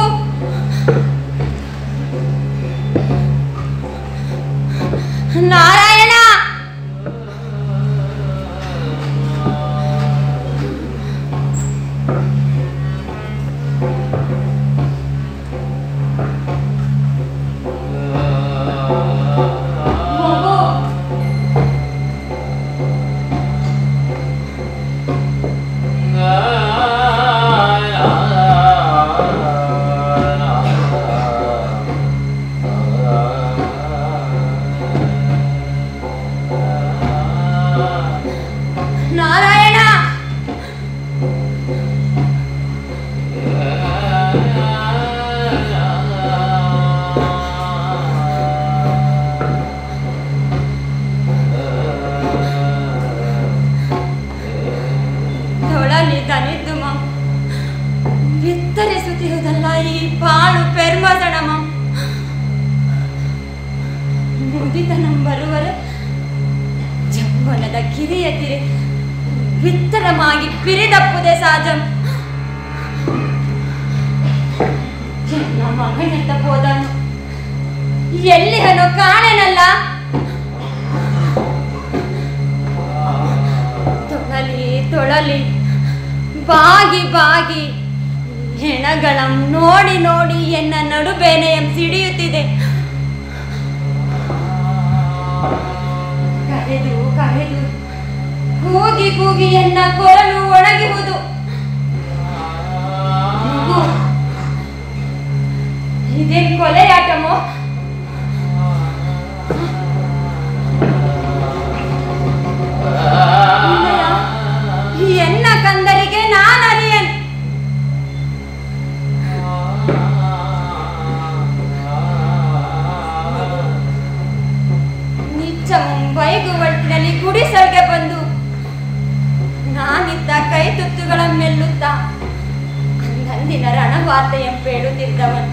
ನಾರಾಯಣ ಮಗು ನಾರಾಯಣ ತೊಳಲಿ ತನಿದ್ದುಮ ವಿತ್ತರಿಸುತ್ತಿರುವುದಲ್ಲ ಈ ಬಾಳು ಪೆರ್ಮಸಣಮ ಮುದಿತನಂ ಬರುವರೆ ಜಂಬನದ ಕಿರಿಯ ತಿರೆ ವಿತ್ತರಮಾಗಿ ಪಿರಿದಪ್ಪುದೆ ಸಾಜಂ ನನ್ನ ಮಗನೆಂತ ಹೋದನು ಎಲ್ಲಿಹನು ಕಾಣೆನಲ್ಲ ತೊಳಲಿ ತೊಳಲಿ ಬಾಗಿ ಬಾಗಿ ಹೆಣಗಳಂ ನೋಡಿ ನೋಡಿ ಎನ್ನ ನಡುಬೇನೆಯಂ ಸಿಡಿಯುತ್ತಿದೆ ಕರೆದು ಕರೆದು ಕೂಗಿ ಕೂಗಿ ಎನ್ನ ಕೊರಲು ಒಣಗಿಹುದು ಮಗು, ಇದೇನ್ ಕೊಲೆಯಾಟಮೋ ನಿನ್ನಯ ಎನ್ನ ಕಂದರಿಗೆ ನಾನರಿಯನ್ ನಿಚ್ಚ ಮುಂಬೈಗು ಒಟ್ಟಿನಲ್ಲಿ ಗುಡಿಸಲ್ಗೆ ಬಂದು ನಾನಿದ್ದ ಕೈ ತುತ್ತುಗಳ ಮೆಲ್ಲುತ್ತ ಅಂದಂದಿನ ರಣವಾರ್ತೆಯ ಬೇಡುತ್ತಿದ್ದವನ್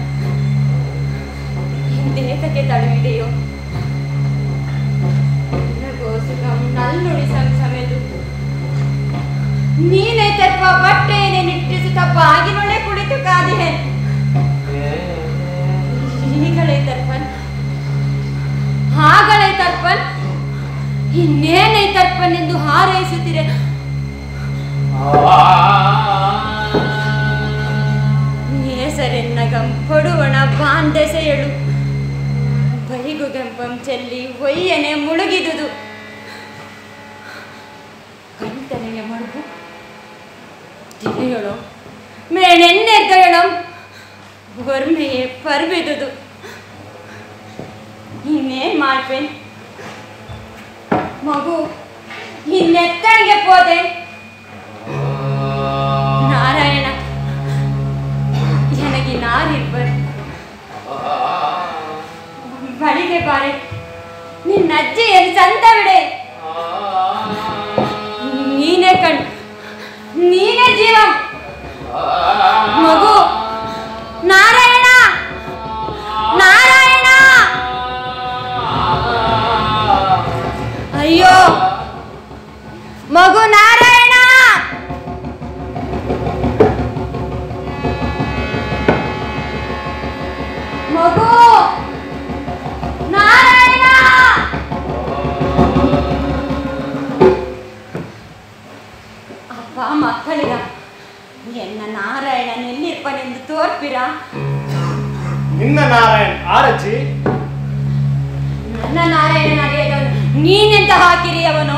ಹಿಂದೇತಕ್ಕೆ ತಡೆಯಿದೆಯೋ ಗೋಸುಗಂ ನಲ್ಲುಡಿ ಸಂಸಮೆದು ನೀನೇ ತೆಪ್ಪ ಬಟ್ಟೆಯನ್ನೇ ನಿಟ್ಟಿಸುತ್ತ ಬಾಗಿಲೊಳೆ ಕುಳಿತು ಕಾದಿಹೆ ಈಗಲೇ ತರ್ಪನ್ ಹಾಗಲೇ ತರ್ಪನ್ ಇನ್ನೇನೇ ತರ್ಪನ್ ಎಂದು ಹಾರೈಸುತ್ತಿರೆ ನೇಸರ ಬಲ್ಲರೆನ್ನಗಂ ಹೊಡುವಣ ಬಾಂದೆಸೆಯಳು ಬೈಗುಗೆಂಪಂ ಚೆಲ್ಲಿ ಒಯ್ಯನೆ ಮುಳುಗಿದುದು ಕಂಟನೆಗೆ ಮಡುಗು ತಿಳಿಯಳು ಮೇಣೆನ್ನೆದ್ದಳಂ ಒರ್ಮೆಯೇ ಪರ್ಬಿದುದು ಇನ್ನೇನ್ ಮಾಡ್ಬೇನ್ ಮಗು ಇನ್ನೆತ್ತಣಿಗೆ ಪೋದೆ ನಾರಾಯಣ ನನಗೆ ನಾರಿರ್ಬರ್ ಬಳಿಗೆ ಬಾರೆ ನಿನ್ನ ಅಜ್ಜಿಯನ್ನು ಸಂತ ಬಿಡೆ ನೀನೇ ಕಣ್ ನೀನೇ ಜೀವ ಮಗು ನಾರಾಯಣ ನಾರಾಯಣ ಅಯ್ಯೋ ಮಗು ನಾರಾಯಣ ಮಗು ನಾರಾಯಣ ಅಪ್ಪ ಮಕ್ಕಳಿಗ ಎನ್ನ ನಾರಾಯಣನ ಎಲ್ಲಿರ್ಪನೆಂದು ತೋರ್ಪಿರಾ ನಿನ್ನ ನಾರಾಯಣ್ ಆರಜ್ಜಿ ನನ್ನ ನಾರಾಯಣನ ಅರಿಯದವನು ನೀನೆಂತ ಹಾಕಿರಿ ಅವನು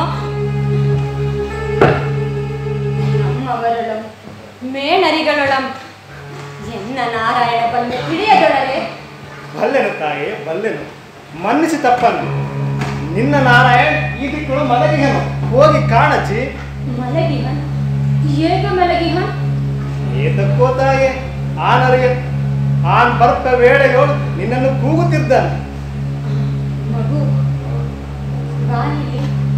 ನಮ್ಮವರಳಂ ಮೇಣರಿಗಳೊಳಂ ಎನ್ನ ನಾರಾಯಣ ಬಲ್ಲೆ ತಿಳಿಯದೊಳರೆ ಬಲ್ಲೆನು ತಾಯಿ ಬಲ್ಲೆನು ಮನ್ನಿಸಿ ತಪ್ಪನ್ನು ನಿನ್ನ ನಾರಾಯಣ್ ಈ ದಿಕ್ಕಳು ಮಲಗಿಹನು ಹೋಗಿ ಕಾಣಚ್ಚಿ ಮಲಗಿಹನ್ ಏಕ ಮಲಗಿಹನ್ ಏತಕ್ಕೋ ತಾಯಿ ಆನರಿಗೆ ಆನ್ ಬರ್ಪ ವೇಳೆಯೋಳು ನಿನ್ನನ್ನು ಕೂಗುತ್ತಿದ್ದಾನೆ ಮಗು ಬಾನಿಲಿ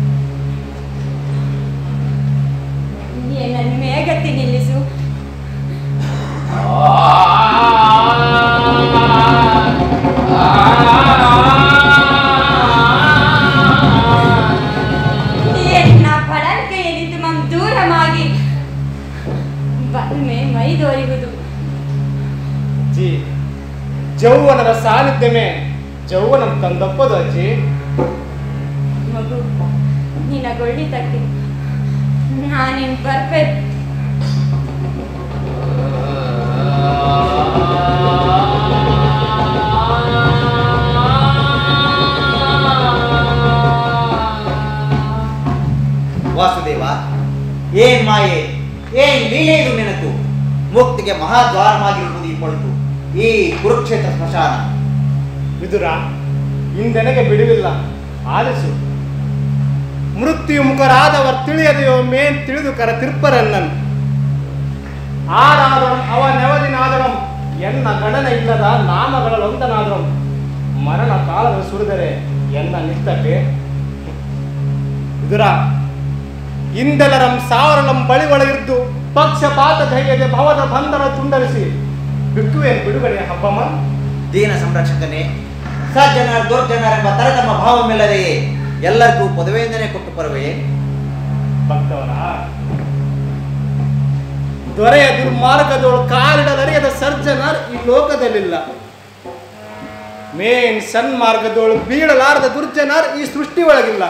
ನನ್ನ ಮೇಗತ್ತಿ ನಿಲ್ಲಿಸು ಎನ್ನ ಪಳಂಕೆ ಎನಿತು ಮಂ ದೂರಮಾಗಿ ಬಲ್ಮೆ ಮೈದೋರಿಗುದು ಅಜ್ಜಿ ಜೌವನದ ಸಾನ್ನಿಧ್ಯವೇ ಜೌವನ ತಂದಪ್ಪದು ಅಜ್ಜಿ ಮಗು ನಿನ್ನ ಗೊಳ್ಳಿ ತಟ್ಟಿ ನಾನಿನ್ ಬರ್ಪೆ ವಾಸುದೇವ ಏನ್ ಮಾಯೆ ಏನ್ ಲೀಲೆ ಇದು ನೆನಕು ಮುಕ್ತಿಗೆ ಮಹಾದ್ವಾರವಾಗಿರುವುದು ಈ ಕೊಳತು ಈ ಕುರುಕ್ಷೇತ್ರ ಸ್ಮಶಾನ ವಿದುರ ಇಂದೆನಗೆ ಬಿಡುವಿಲ್ಲ ಆಲಿಸು ಮೃತ್ಯು ಮುಖರಾದವರ್ ತಿಳಿಯದೆಯೋ ಮೇನ್ ತಿಳಿದು ಕರ ತಿರ್ಪರನ್ನನ್ ಆರಾದರಂ ಅವ ನೆವದಿನಾದರಂ ಎನ್ನ ಗಣನ ಇಲ್ಲದ ನಾಮಗಳೊಂದನಾದರಂ ಮರಣ ಕಾಲದ ಸುರಿದರೆ ಎನ್ನ ನಿಸ್ತಕ್ಕೆ ವಿದುರ ಇಂದೆಲ್ಲರಂ ಸಾವಿರಲಂ ಬಳಿ ಒಳಗಿದ್ದು ಪಕ್ಷಪಾತ ಧೈರ್ಯದೆ ಭವದ ಬಂಧನ ತುಂಡರಿಸಿ ಬಿಕ್ಕುವೇನ್ ಬಿಡುಗಡೆಯ ಹಬ್ಬಮನ್ ದೀನ ಸಂರಕ್ಷಕನೇ ಸಜ್ಜನರ ದುರ್ಜನರೆಂಬ ತರತಮ್ಮ ಭಾವವಿಲ್ಲದೆಯೇ ಎಲ್ಲರಿಗೂ ಪದವಿಯಿಂದನೇ ಕೊಟ್ಟು ಬರುವೆಯೇ ಭಕ್ತವರ ದೊರೆಯ ದುರ್ಮಾರ್ಗದೋಳು ಕಾಲಿಡಲರಿಯದ ಸರ್ಜನರ್ ಈ ಲೋಕದಲ್ಲಿಲ್ಲ ಮೇನ್ ಸನ್ಮಾರ್ಗದೋಳು ಬೀಳಲಾರದ ದುರ್ಜನರ್ ಈ ಸೃಷ್ಟಿ ಒಳಗಿಲ್ಲ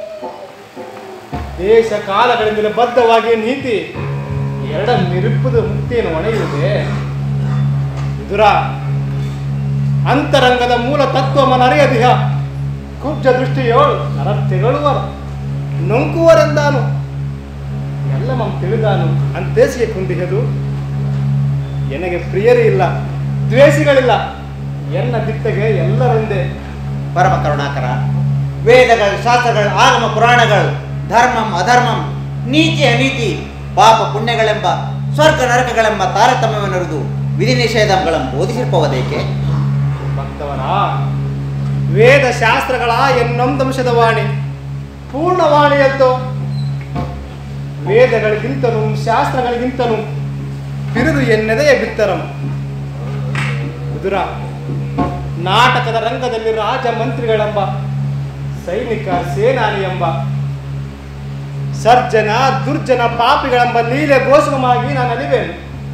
ದೇಶ ಕಾಲಗಳಿಂದಲೇ ಬದ್ಧವಾಗಿ ನೀತಿ ಎರಡ ನಿರುಪ್ಪದ ಮುಕ್ತಿಯನ್ನು ಒಣಗಿರುವುದೇ ದುರ ಅಂತರಂಗದ ಮೂಲ ತತ್ವಮನ ಅರಿಯದಿಹ ಕುಬ್ಜ ದೃಷ್ಟಿಯೋಳು ನರತೆಗಳುವರು ನೊಂಕುವರೆಂದಾನು ಎಲ್ಲ ಮಮ್ ತಿಳಿದಾನು ಅಂತೇಸಿಗೆ ಕುಂದಿಹದು ಎನಗೆ ಪ್ರಿಯರೇ ಇಲ್ಲ ದ್ವೇಷಿಗಳಿಲ್ಲ ಎನ್ನ ದಿಟ್ಟಗೆ ಎಲ್ಲರೊಂದೇ ಪರಮ ಕರುಣಾಕರ ವೇದಗಳು ಶಾಸ್ತ್ರಗಳು ಆಗಮ ಪುರಾಣಗಳು ಧರ್ಮಂ ಅಧರ್ಮಂ ನೀತಿ ಅನೀತಿ ಪಾಪ ಪುಣ್ಯಗಳೆಂಬ ಸ್ವರ್ಗ ನರಕಗಳೆಂಬ ತಾರತಮ್ಯವೆನ್ನರುವುದು ವಿಧಿ ನಿಷೇಧಗಳನ್ನು ಬೋಧಿಸಿರ್ಪವದೇಕೆ ಭಕ್ತವರ ವೇದ ಶಾಸ್ತ್ರಗಳ ಎನ್ನೊಂದಂಶದ ವಾಣಿ ಪೂರ್ಣವಾಣಿಯದ್ದು ವೇದಗಳಿಗಿಂತನೂ ಶಾಸ್ತ್ರಗಳಿಗಿಂತನೂ ಬಿರುದು ಎನ್ನೆದೆಯ ಬಿತ್ತರಂ ಉದುರ ನಾಟಕದ ರಂಗದಲ್ಲಿ ರಾಜ ಮಂತ್ರಿಗಳೆಂಬ ಸೈನಿಕ ಸೇನಾನಿ ಎಂಬ ಸರ್ಜನ ದುರ್ಜನ ಪಾಪಿಗಳೆಂಬ ಲೀಲೆ ಘೋಷಕವಾಗಿ ನಾನು ಅಲಿವೇನು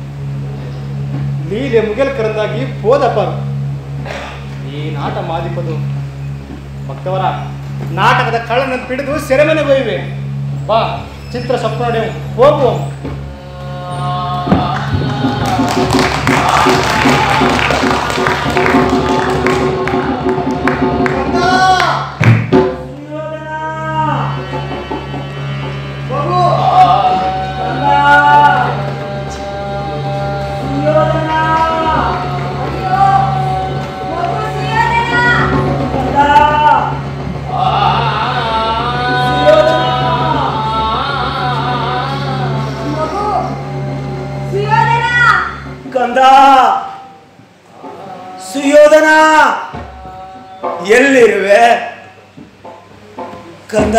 ಲೀಲೆ ಮುಗಿಲ್ಕರಂದಾಗಿ ಪೋದಪರು ಈ ನಾಟ ಮಾದಿಪದು ಭಕ್ತವರ ನಾಟಕದ ಕಳ್ಳನ ಪಿಡಿದು ಸೆರೆಮನೆ ಬೈವೆ ಬಾ ಚಿತ್ರ ಸ್ವಪ್ನ ಹೋಗುವ ಕಂದ ಸುಯೋಧನ ಎಲ್ಲಿರುವೆ ಕಂದ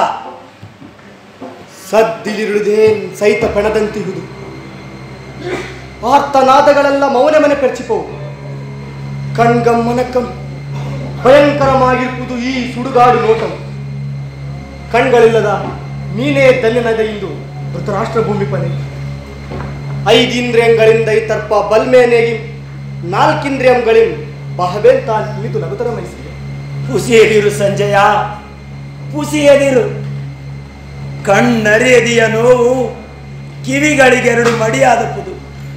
ಸದ್ದಿಲಿರುವುದೇ ಸಹಿತ ಪಣದಂತಿಹುದು ಆರ್ತನಾದಗಳೆಲ್ಲ ಮೌನ ಮನೆ ಪೆರ್ಚಿಪವು ಕಣ್ಗಮ್ಮನಕ್ಕಂ ಭಯಂಕರವಾಗಿರುವುದು ಈ ಸುಡುಗಾಡು ನೋಟಂ ಕಣ್ಗಳಿಲ್ಲದ ಮೀನೇ ದಲ್ಲಿನದ ಇಂದು ಧೃತರಾಷ್ಟ್ರ ಭೂಮಿಪನೆ ಐದಿಂದ್ರಿಯಂಗಳಿಂದ ಇತರ್ಪ ಬಲ್ಮೇನೇಗಿ ನಾಲ್ಕಿಂದ್ರಿಯಂಗಳಿಂ ಬಹಬೇಂತ ಹಿಡಿದು ನಗುತರ ಮೈಸಿದೆ ಪುಸಿಯದಿರು ಸಂಜಯ ಪುಸಿಯದಿರು ಕಣ್ಣರಿಯದಿಯ ನೋವು ಕಿವಿಗಳಿಗೆರಡು ಮಡಿಯಾದಪ್ಪುದು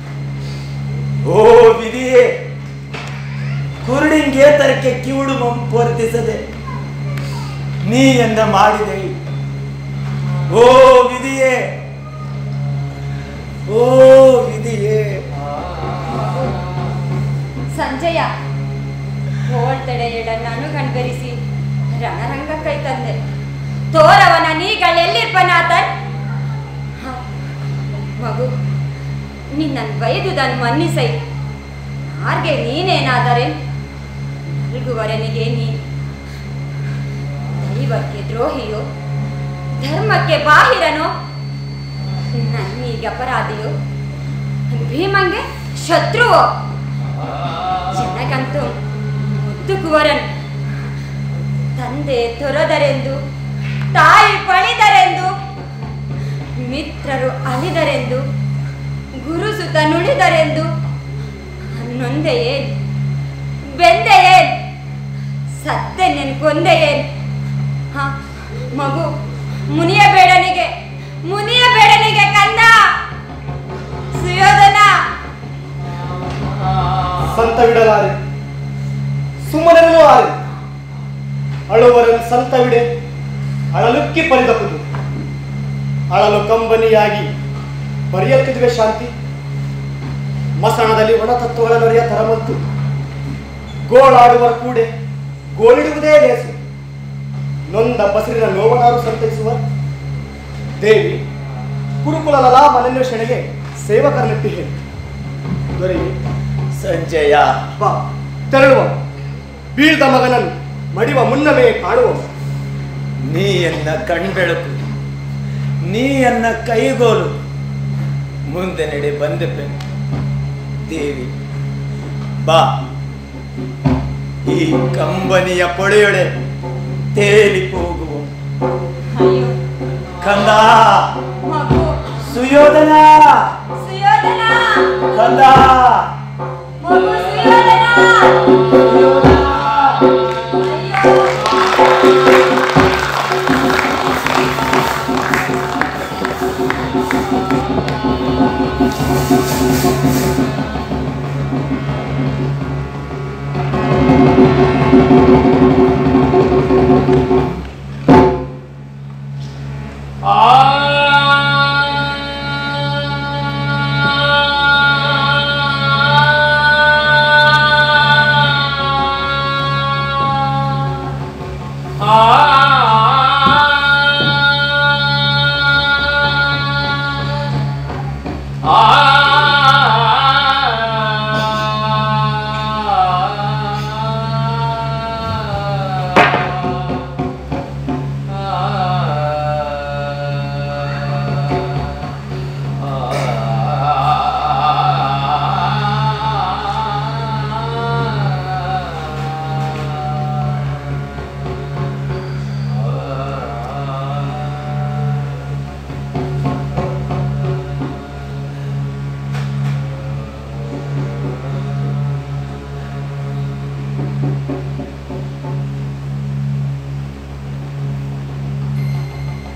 ಓ ವಿಧಿಯೇ ಕುರುಡಿಂಗೇತರಕ್ಕೆ ಕಿವುಡು ಪೋರ್ತಿಸದೆ ನೀ ಎಂದ ಮಾಡಿದೆ ಓ ವಿಧಿಯೇ ಓ ವಿಧಿಯೇ ಸಂಜಯ ಹೋಳ್ತಡೆ ಎಡನ್ನನು ಗಣ್ಗರಿಸಿ ರಣರಂಗ ಕೈ ತಂದೆ ತೋರವನ ನೀಗಳೆಲ್ಲಿರ್ಪನಾತನ್ ಹ, ಮಗು ನಿನ್ನನ್ ಬೈದುದನ್ ಮನ್ನಿಸೈ ಯಾರ್ಗೆ ನೀನೇನಾದರೆ ನಲ್ಗುವರನಿಗೆ ನೀ ದೈವಕ್ಕೆ ದ್ರೋಹಿಯೋ ಧರ್ಮಕ್ಕೆ ಬಾಹಿರನೋ ನನ್ನೀಗ ಅಪರಾಧಿಯೋ ಭೀಮಂಗೆ ಶತ್ರುವೋ ಜನಗಂತೂ ಮುದ್ದು ಕುವರನ್ ತಂದೆ ತೊರೆದರೆಂದು ತಾಯಿ ಪಳಿದರೆಂದು ಮಿತ್ರರು ಅಲಿದರೆಂದು ಗುರುಸುತ ನುಡಿದರೆಂದು ನೊಂದೆಯೇನ್ ಬೆಂದೆಯೇನ್ ಸತ್ತೆ ನೆನ್ಕೊಂದೆಯೇನ್ ಹ ಮಗು ಮುನಿಯ ಬೇಡನಿಗೆ ಮುನಿಯ ಬೇಡನಿಗೆ ಕಂದ ಸುಯೋಧನ ಸಂತವಿಡಲಾರೆ ಸುಮ್ಮನೆನೂ ಆರೆ ಅಳುವರನ್ ಸಂತವಿಡೆ ಅಳಲುಕ್ಕಿ ಪರಿದಪ್ಪುದು ಅಳಲು ಕಂಬನಿಯಾಗಿ ಬರೆಯಲ್ಕಿದುವೆ ಶಾಂತಿ ಮಸಣದಲ್ಲಿ ಒಣ ತತ್ವಗಳ ನೊರೆಯ ತರಮಂತು ಗೋಳಾಡುವ ಕೂಡೆ ಗೋಳಿಡುವುದೇ ಲೇಸು ನೊಂದ ಬಸಿರಿನ ನೋವನಾರು ಸಂತೈಸುವ ದೇವಿ ಕುರುಕುಲ ಲಲಾ ಮನನ್ವೇಷಣೆಗೆ ಸೇವಕರನ್ನಿಟ್ಟಿಹೆ ದೊರೆಯೇ ಸಂಜಯ ಬಾ ತೆರಳುವ ಬೀಳ್ದ ಮಗನನ್ನು ಮಡಿವ ಮುನ್ನವೇ ಕಾಣುವ ನೀ ಎನ್ನ ಕಣ್ಬೆಳಕು ನೀ ಎನ್ನ ಕೈಗೋಲು ಮುಂದೆ ನಡೆ ಬಂದೆ ದೇವಿ ಬಾ ಈ ಕಂಬನಿಯ ಪೊಳೆಯೊಡೆ ತೇಲಿ ಹೋಗುವ ಅಯ್ಯೋ ಕಂದ ಮಗು ಸುಯೋಧನ ಸುಯೋಧನ ಕಂದ ಮಗು ಸುಯೋಧನ ಅಯ್ಯೋ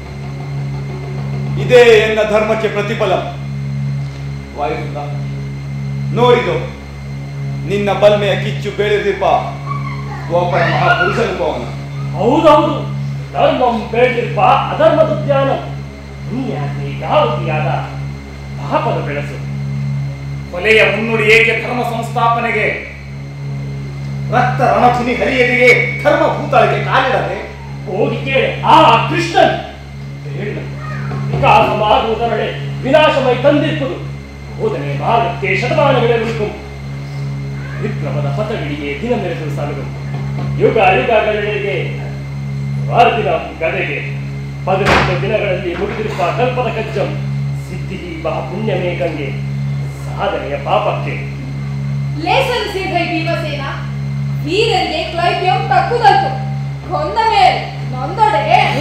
ಇದೇ ಎನ್ನ ಧರ್ಮಕ್ಕೆ ಪ್ರತಿಫಲ ವಾಯುಸುತ ನೋಡಿದು ನಿನ್ನ ಬಲ್ಮೆಯ ಕಿಚ್ಚು ಬೆಳೆದಿಪ್ಪ ಒಬ್ಬ ಮಹಾಪುರುಷನು ಅವನು ಹೌದೌದು ಧರ್ಮಂ ಬೇಡಿರ್ಪ ಅಧರ್ಮದ ಧ್ಯಾನ ಪುಣ್ಯಾಗ್ನಿ ಗಾವತಿಯಾದ ಪಾಪದ ಬೆಳಸು ಕೊಲೆಯ ಮುನ್ನುಡಿ ಏಕೆ ಧರ್ಮ ಸಂಸ್ಥಾಪನೆಗೆ ರಕ್ತ ರಣಚುನಿ ಹರಿಯದಿಗೆ ಧರ್ಮ ಭೂತಾಳಿಗೆ ಕಾಲಿಡದೆ ಹೋಗಿ ಕೇಳಿ ಆ ಕೃಷ್ಣನ್ ಬೇಡ ವಿಕಾಸವಾಗುವುದರಡೆ ವಿನಾಶಮೈ ತಂದಿರ್ಪುದು ಬೋಧನೆ ಮಾರ್ಗಕ್ಕೆ ಶತಮಾನಗಳೆರುವುದು ವಿಕ್ರಮದ ಪಥಗಳಿಗೆ ದಿನ ಮೆರೆಸಲು ಸಾಲದು ಯುಗ ಯುಗಗಳಿಗೆ ವಾರದಿನ ಗದೆಗೆ ಪದಿನೆಂಟು ದಿನಗಳಲ್ಲಿ ಮುಗಿದಿರುವ ಕಲ್ಪದ ಕಜ್ಜಂ ಸಿದ್ಧಿ ಬಾ ಪುಣ್ಯಮೇ ಗಂಗೆ ಸಾಧನೆಯ ಪಾಪಕ್ಕೆ ಲೇಸನ್ ಸೀದೈ ಭೀಮಸೇನ ವೀರರಿಗೆ ಕ್ಲೈಬ್ಯಂ ತಕ್ಕುದಲ್ತು ಕೊಂದ ಮೇಲೆ ನೊಂದೊಡೆ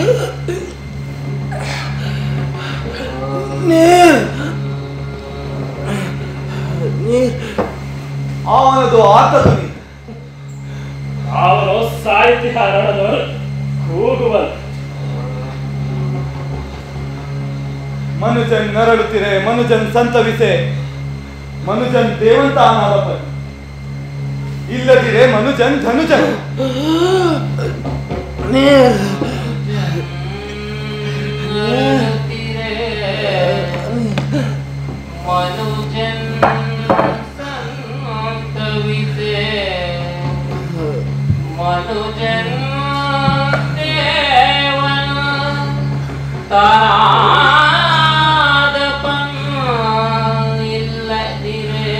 ಅವನದು ಆತನು ಅವನು ಸಾಹಿತ್ಯ ರಣದವರು ಕೂಗುವನು ಮನುಜನ್ ನರಳುತ್ತಿರೆ ಮನುಜನ್ ಸಂತವಿಸೆ ಮನುಜನ್ ದೇವಂತ ಅನಾದಪ ಇಲ್ಲದಿರೆ ಮನುಜನ್ ಧನುಜನ್ ಮನುಜನ್ ಸಂತವಿಸೆ ಮನುಜನ್ ದೇವನ ತರಾದ ಇಲ್ಲದಿರೆ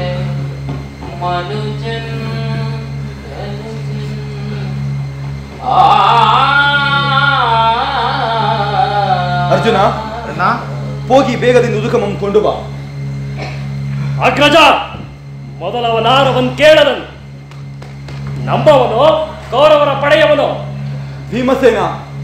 ಮನುಜನ್ ಅರ್ಜುನ ಹೋಗಿ ಬೇಗದಿಂದ ಉದುಕಮಂ ಕೊಂಡು ಬಾ ಅಗ್ರಜ ಮೊದಲವನಾರವನ್ ಕೇಳದನು ನಮ್ಮವನೋ ಕೌರವರ ಪಡೆಯವನೋ ಭೀಮಸೇನ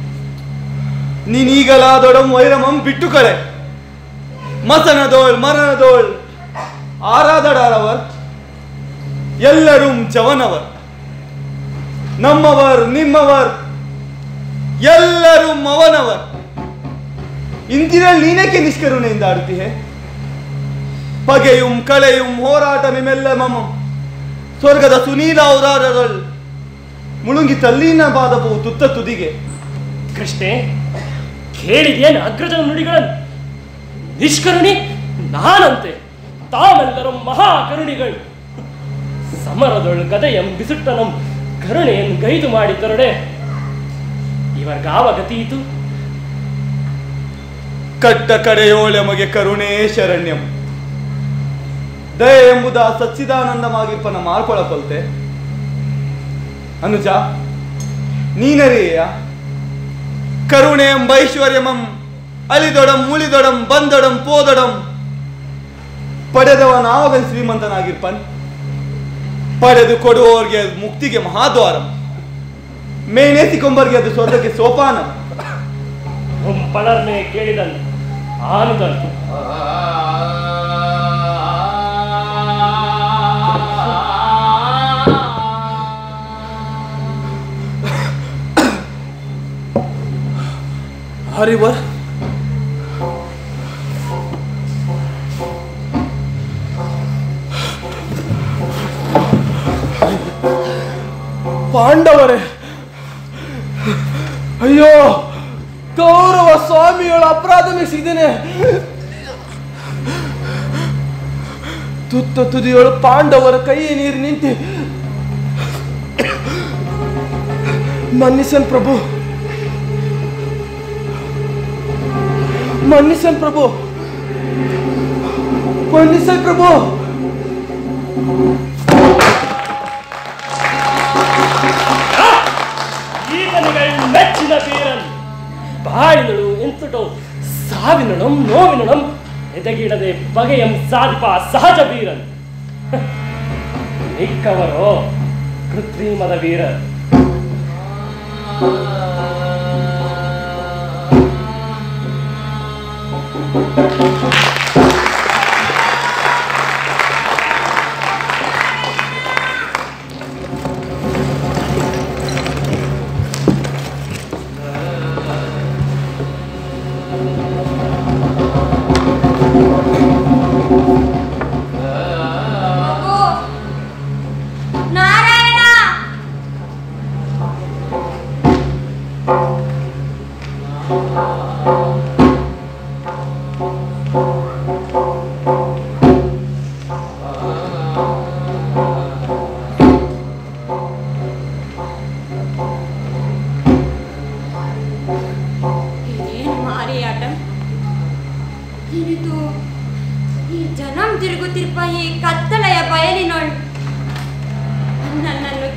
ನೀನೀಗಲಾದೊಡಂ ವೈರಮಂ ಬಿಟ್ಟು ಕಳೆ ಮಸನದೋಳ್ ಮರನದೋಳ್ ಆರಾದಡಾರವರ್ ಎಲ್ಲರೂ ಜವನವರ್ ನಮ್ಮವರ್ ನಿಮ್ಮವರ್ ಎಲ್ಲರೂ ಅವನವರ್ ಇಂದಿನಲ್ಲಿ ನೀನೇಕೆ ನಿಷ್ಕರುಣೆಯಿಂದ ಆಡುತ್ತೀಹೆ ಪಗೆಯುಂ ಕಳೆಯುಂ ಹೋರಾಟ ನಿಮ್ಮೆಲ್ಲ ಮಮ ಸ್ವರ್ಗದ ಸುನೀಲ ಔರಾರರಲ್ ಮುಳುಂಗಿ ತಲ್ಲೀನ ಬಾದಪವು ತುತ್ತ ತುದಿಗೆ ಕೃಷ್ಣೆ ಕೇಳಿದೇನು ಅಗ್ರಜನ ನುಡಿಗಳನ್ನು ನಿಷ್ಕರುಣಿ ನಾನಂತೆ ತಾವೆಲ್ಲರೂ ಮಹಾಕರುಣಿಗಳು ಸಮರದೊಳು ಗದೆಯಂ ಬಿಸುಟ್ಟನಂ ಕರುಣೆಯನ್ನು ಗೈದು ಮಾಡಿದ್ದರಡೆ ಇವರ್ಗಾವ ಗತಿಯಿತು ಕಟ್ಟ ಕಡೆಯೋಳೆಮಗೆ ಕರುಣೇ ಶರಣ್ಯಂ ದಯ ಎಂಬುದ ಸಚ್ಚಿದಾನಂದವಾಗಿರ್ಪನ ಮಾರ್ಕೊಳಕೊಲ್ತೆ ಅನುಜ ನೀನರಿಯ ಕರುಣೆ ಎಂಬೈಶ್ವರ್ಯಮಂ ಅಳಿದೊಡಂ ಮುಳಿದೊಡಂ ಬಂದೊಡಂ ಪೋದೊಡಂ ಪಡೆದವನಾವಾಗ ಶ್ರೀಮಂತನಾಗಿರ್ಪನ್ ಪಡೆದು ಕೊಡುವವರಿಗೆ ಅದು ಮುಕ್ತಿಗೆ ಮಹಾದ್ವಾರಂ ಮೇನೇಸಿಕೊಂಬರ್ಗೆ ಅದು ಸ್ವರ್ಗಕ್ಕೆ ಸೋಪಾನ ಪಳರ್ನೆ ಕೇಳಿದನು ಆನುದನು ಹರಿವರ್ ಪಾಂಡವರೇ ಅಯ್ಯೋ ಕೌರವ ಸ್ವಾಮಿಗಳ ಅಪರಾಧ ಮೆಸಿದ್ದೇನೆ ತುತ್ತ ತುದಿಯೊಳು ಪಾಂಡವರ ಕೈ ನೀರು ನಿಂತು ಮನ್ನಿಸನ್ ಪ್ರಭು ಮನ್ನಿಸನ್ ಪ್ರಭು ಮನ್ನಿಸನ್ ಪ್ರಭು ಈತನಿಗಳ ಮೆಚ್ಚಿನ ವೀರನ್ ಬಾಳಿನಳು ಎಂತುಟೋ ಸಾವಿನಳಂ ನೋವಿನಳಂ ಎದಗಿಡದೆ ಬಗೆಯಂ ಸಾಧಿಪ ಸಹಜ ವೀರನ್ ನಿಕ್ಕವರೋ ಕೃತ್ರಿಮದ ವೀರ ಆ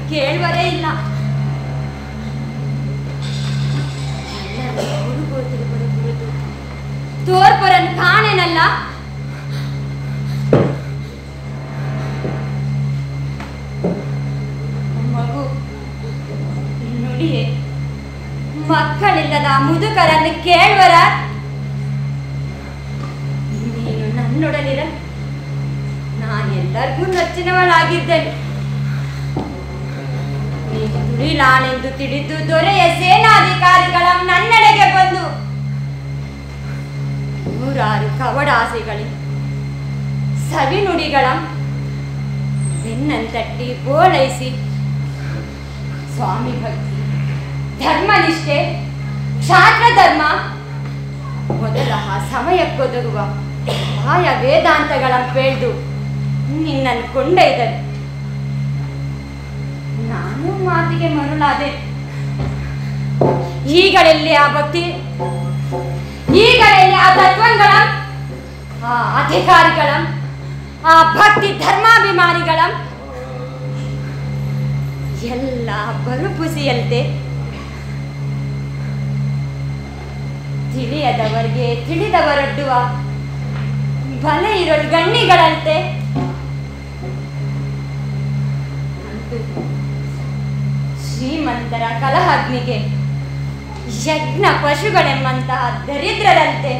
ಕೇಳುವರೇ ಇಲ್ಲ ಎಲ್ಲರೂ ಹುಡುಗೋತಿರು ಬರುತ್ತಿರುವುದು ತೋರ್ಪರನ್ನು ಕಾಣೆನಲ್ಲ ಮಗು ನುಡಿಯೇ ಮಕ್ಕಳಿಲ್ಲದ ಮುದುಕರನ್ನು ಕೇಳುವರ ನೀನು ನನ್ನೊಡನಿರ ನಾನೆಲ್ಲರಿಗೂ ನಚ್ಚಿನವಳಾಗಿದ್ದೇನೆ ನೀನು ತುಳಿಲಾಳೆಂದು ತಿಳಿದು ದೊರೆಯ ಸೇನಾಧಿಕಾರಿಗಳ ನನ್ನೆಡೆಗೆ ಬಂದು ನೂರಾರು ಕವಡಾಸೆಗಳಿ ಸವಿನುಡಿಗಳ ಬೆನ್ನಂತಟ್ಟಿ ಬೋಳೈಸಿ ಸ್ವಾಮಿ ಭಕ್ತಿ ಧರ್ಮನಿಷ್ಠೆ ಕ್ಷಾತ್ರ ಧರ್ಮ ಮೊದಲ ಸಮಯಕ್ಕೊದಗುವ ಆಯ ವೇದಾಂತಗಳ ಬೆಳೆದು ನಿನ್ನನ್ನು ಕೊಂಡೊಯ್ದರು ನಾನು ಮಾತಿಗೆ ಮರುಳಾದೆ ಈಗಳೆಲ್ಲಿ ಆ ಭಕ್ತಿ ಈಗಳೆಲ್ಲಿ ಆ ತತ್ವಗಳ ಆ ಅಧಿಕಾರಿಗಳ ಆ ಭಕ್ತಿ ಧರ್ಮಾಭಿಮಾನಿಗಳ ಎಲ್ಲ ಬರುಪುಸಿಯಂತೆ ತಿಳಿಯದವರಿಗೆ ತಿಳಿದವರೊಡ್ಡುವ ಬಲ ಇರಲು ಗಣ್ಣಿಗಳಂತೆ ಅಂತೂ ಶ್ರೀಮಂತರ ಕಲಹಗ್ನಿಗೆ ಯಜ್ಞ ಪಶುಗಳೆಂಬಂತಹ ದರಿದ್ರರಂತೆ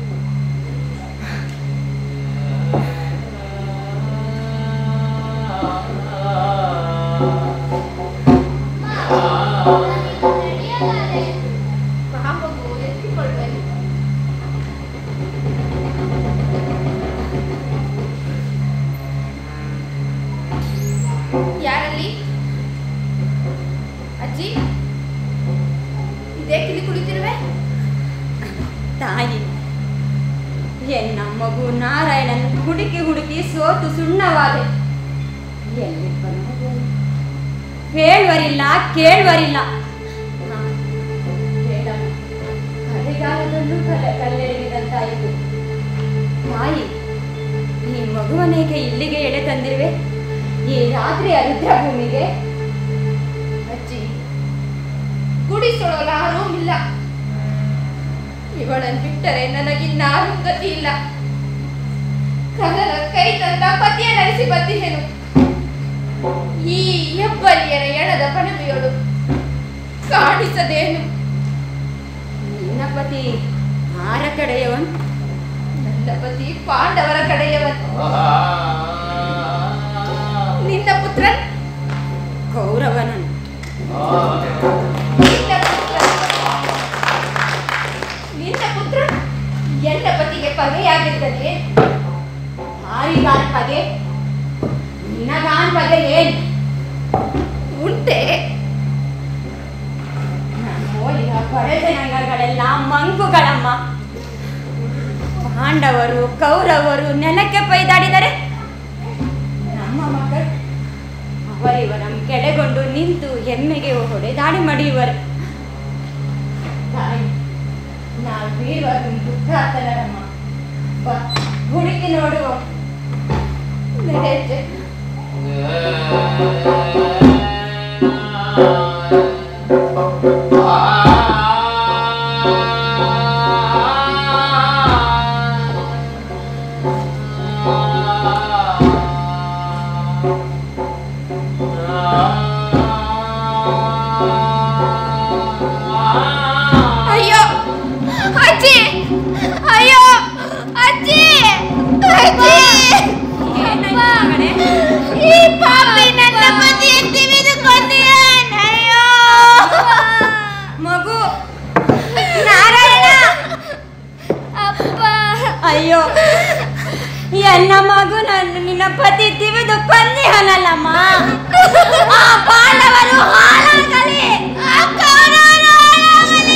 ಮಹಾಮಗು ಎತ್ತಿಕೊಳ್ಳುವೆನು ಯಾರಲ್ಲಿ ಅಜ್ಜಿ ಇದೇ ಕಿಲಿ ಕುಳಿತಿರುವೆ ತಾಯಿ ಎನ್ನ ಮಗು ನಾರಾಯಣನ್ ಹುಡುಕಿ ಹುಡುಕಿ ಸೋತು ಸುಣ್ಣವಾದೆ ಎಲ್ಲಿಬ್ಬನು ಹೇಳುವರಿಲ್ಲ ಕೇಳುವರಿಲ್ಲ ಹಾ, ಹೇಳಮ್ಮ. ಕಲೆಗಾಲದಲ್ಲೂ ಕಲೆ ಕಲ್ಲೆರಗಿದಂತಾಯಿತು ತಾಯಿ ಈ ಮಗುವನೇಕೆ ಇಲ್ಲಿಗೆ ಎಳೆ ತಂದಿರುವೆ ಈ ರಾತ್ರಿಯ ರುದ್ರಭೂಮಿಗೆ ಅಜ್ಜಿ ಗುಡಿಸೊಳಲ ರೂಮ್ ಇಲ್ಲ ಇವಳನ್ನು ಬಿಟ್ಟರೆ ನನಗಿನ್ನಾರೂ ಗತಿ ಇಲ್ಲ ಕದನ ಕೈ ತಂದ ಪತಿಯ ನಡೆಸಿ ಬಂದಿಹೆನು ಈ ಹೆಬ್ಬಲಿಯರ ಎಣದ ಬಣವೆಯಳು ಕಾಣಿಸದೇನು ನಿನ್ನ ಪತಿ ಆರ ಕಡೆಯವನ್ ನನ್ನ ಪತಿ ಪಾಂಡವರ ಕಡೆಯವನು ನಿನ್ನ ಪುತ್ರನ್ ಕೌರವನನ್ ನಿನ್ನ ಪುತ್ರ ನಿನ್ನ ಪುತ್ರ ಎನ್ನ ಪತಿಗೆ ಪಗೆಯಾಗಿದ್ದನೆ ಯಾರಿಗಾನ್ ಪಗೆ ನಿನಗಾನ್ ಪಗೆ ಏನ್ ಉಂಟೆ ನಮ್ಮೋಲಿನ ಪಡೆಜನಗಳೆಲ್ಲ ಮಂಕುಗಳಮ್ಮ ಪಾಂಡವರು ಕೌರವರು ನೆಲಕ್ಕೆ ಪೈದಾಡಿದರೆ ನಮ್ಮ ಮಕ್ಕಳು ಅವರಿವರ ಕೆಡೆಗೊಂಡು ನಿಂತು ಹೆಮ್ಮೆಗೆ ಹೊಡೆದಾಡಿ ಮಡಿಯುವರು ತಾಯಿ ನಾವು ಬೀರುವರು ದುಃಖಾತನರಮ್ಮ ಬಾ ಹುಡುಕಿ ನೋಡುವ ನಡೆಯಜ್ಜೆ ಅಯ್ಯೋ ಅಜ್ಜಿ ಅಯ್ಯೋ ಅಜ್ಜಿ ಅಜ್ಜಿ ಈ ಪಾಪಿ ನನ್ನ ಪತಿಯ ತಿವಿದುಕೊಂಡಿಯೋ ಮಗು ನಾರಾಯಣ ಅಪ್ಪ ಅಯ್ಯೋ ಎನ್ನ ಮಗು ನನ್ನ ನಿನ್ನ ಪತಿ ತಿವಿದು ಕೊಂದಿಹನಲ್ಲಮ್ಮ ಆ ಪಾಂಡವರು ಹಾಳಾಗಲಿ ಆ ಕೌರವರು ಹಾಳಾಗಲಿ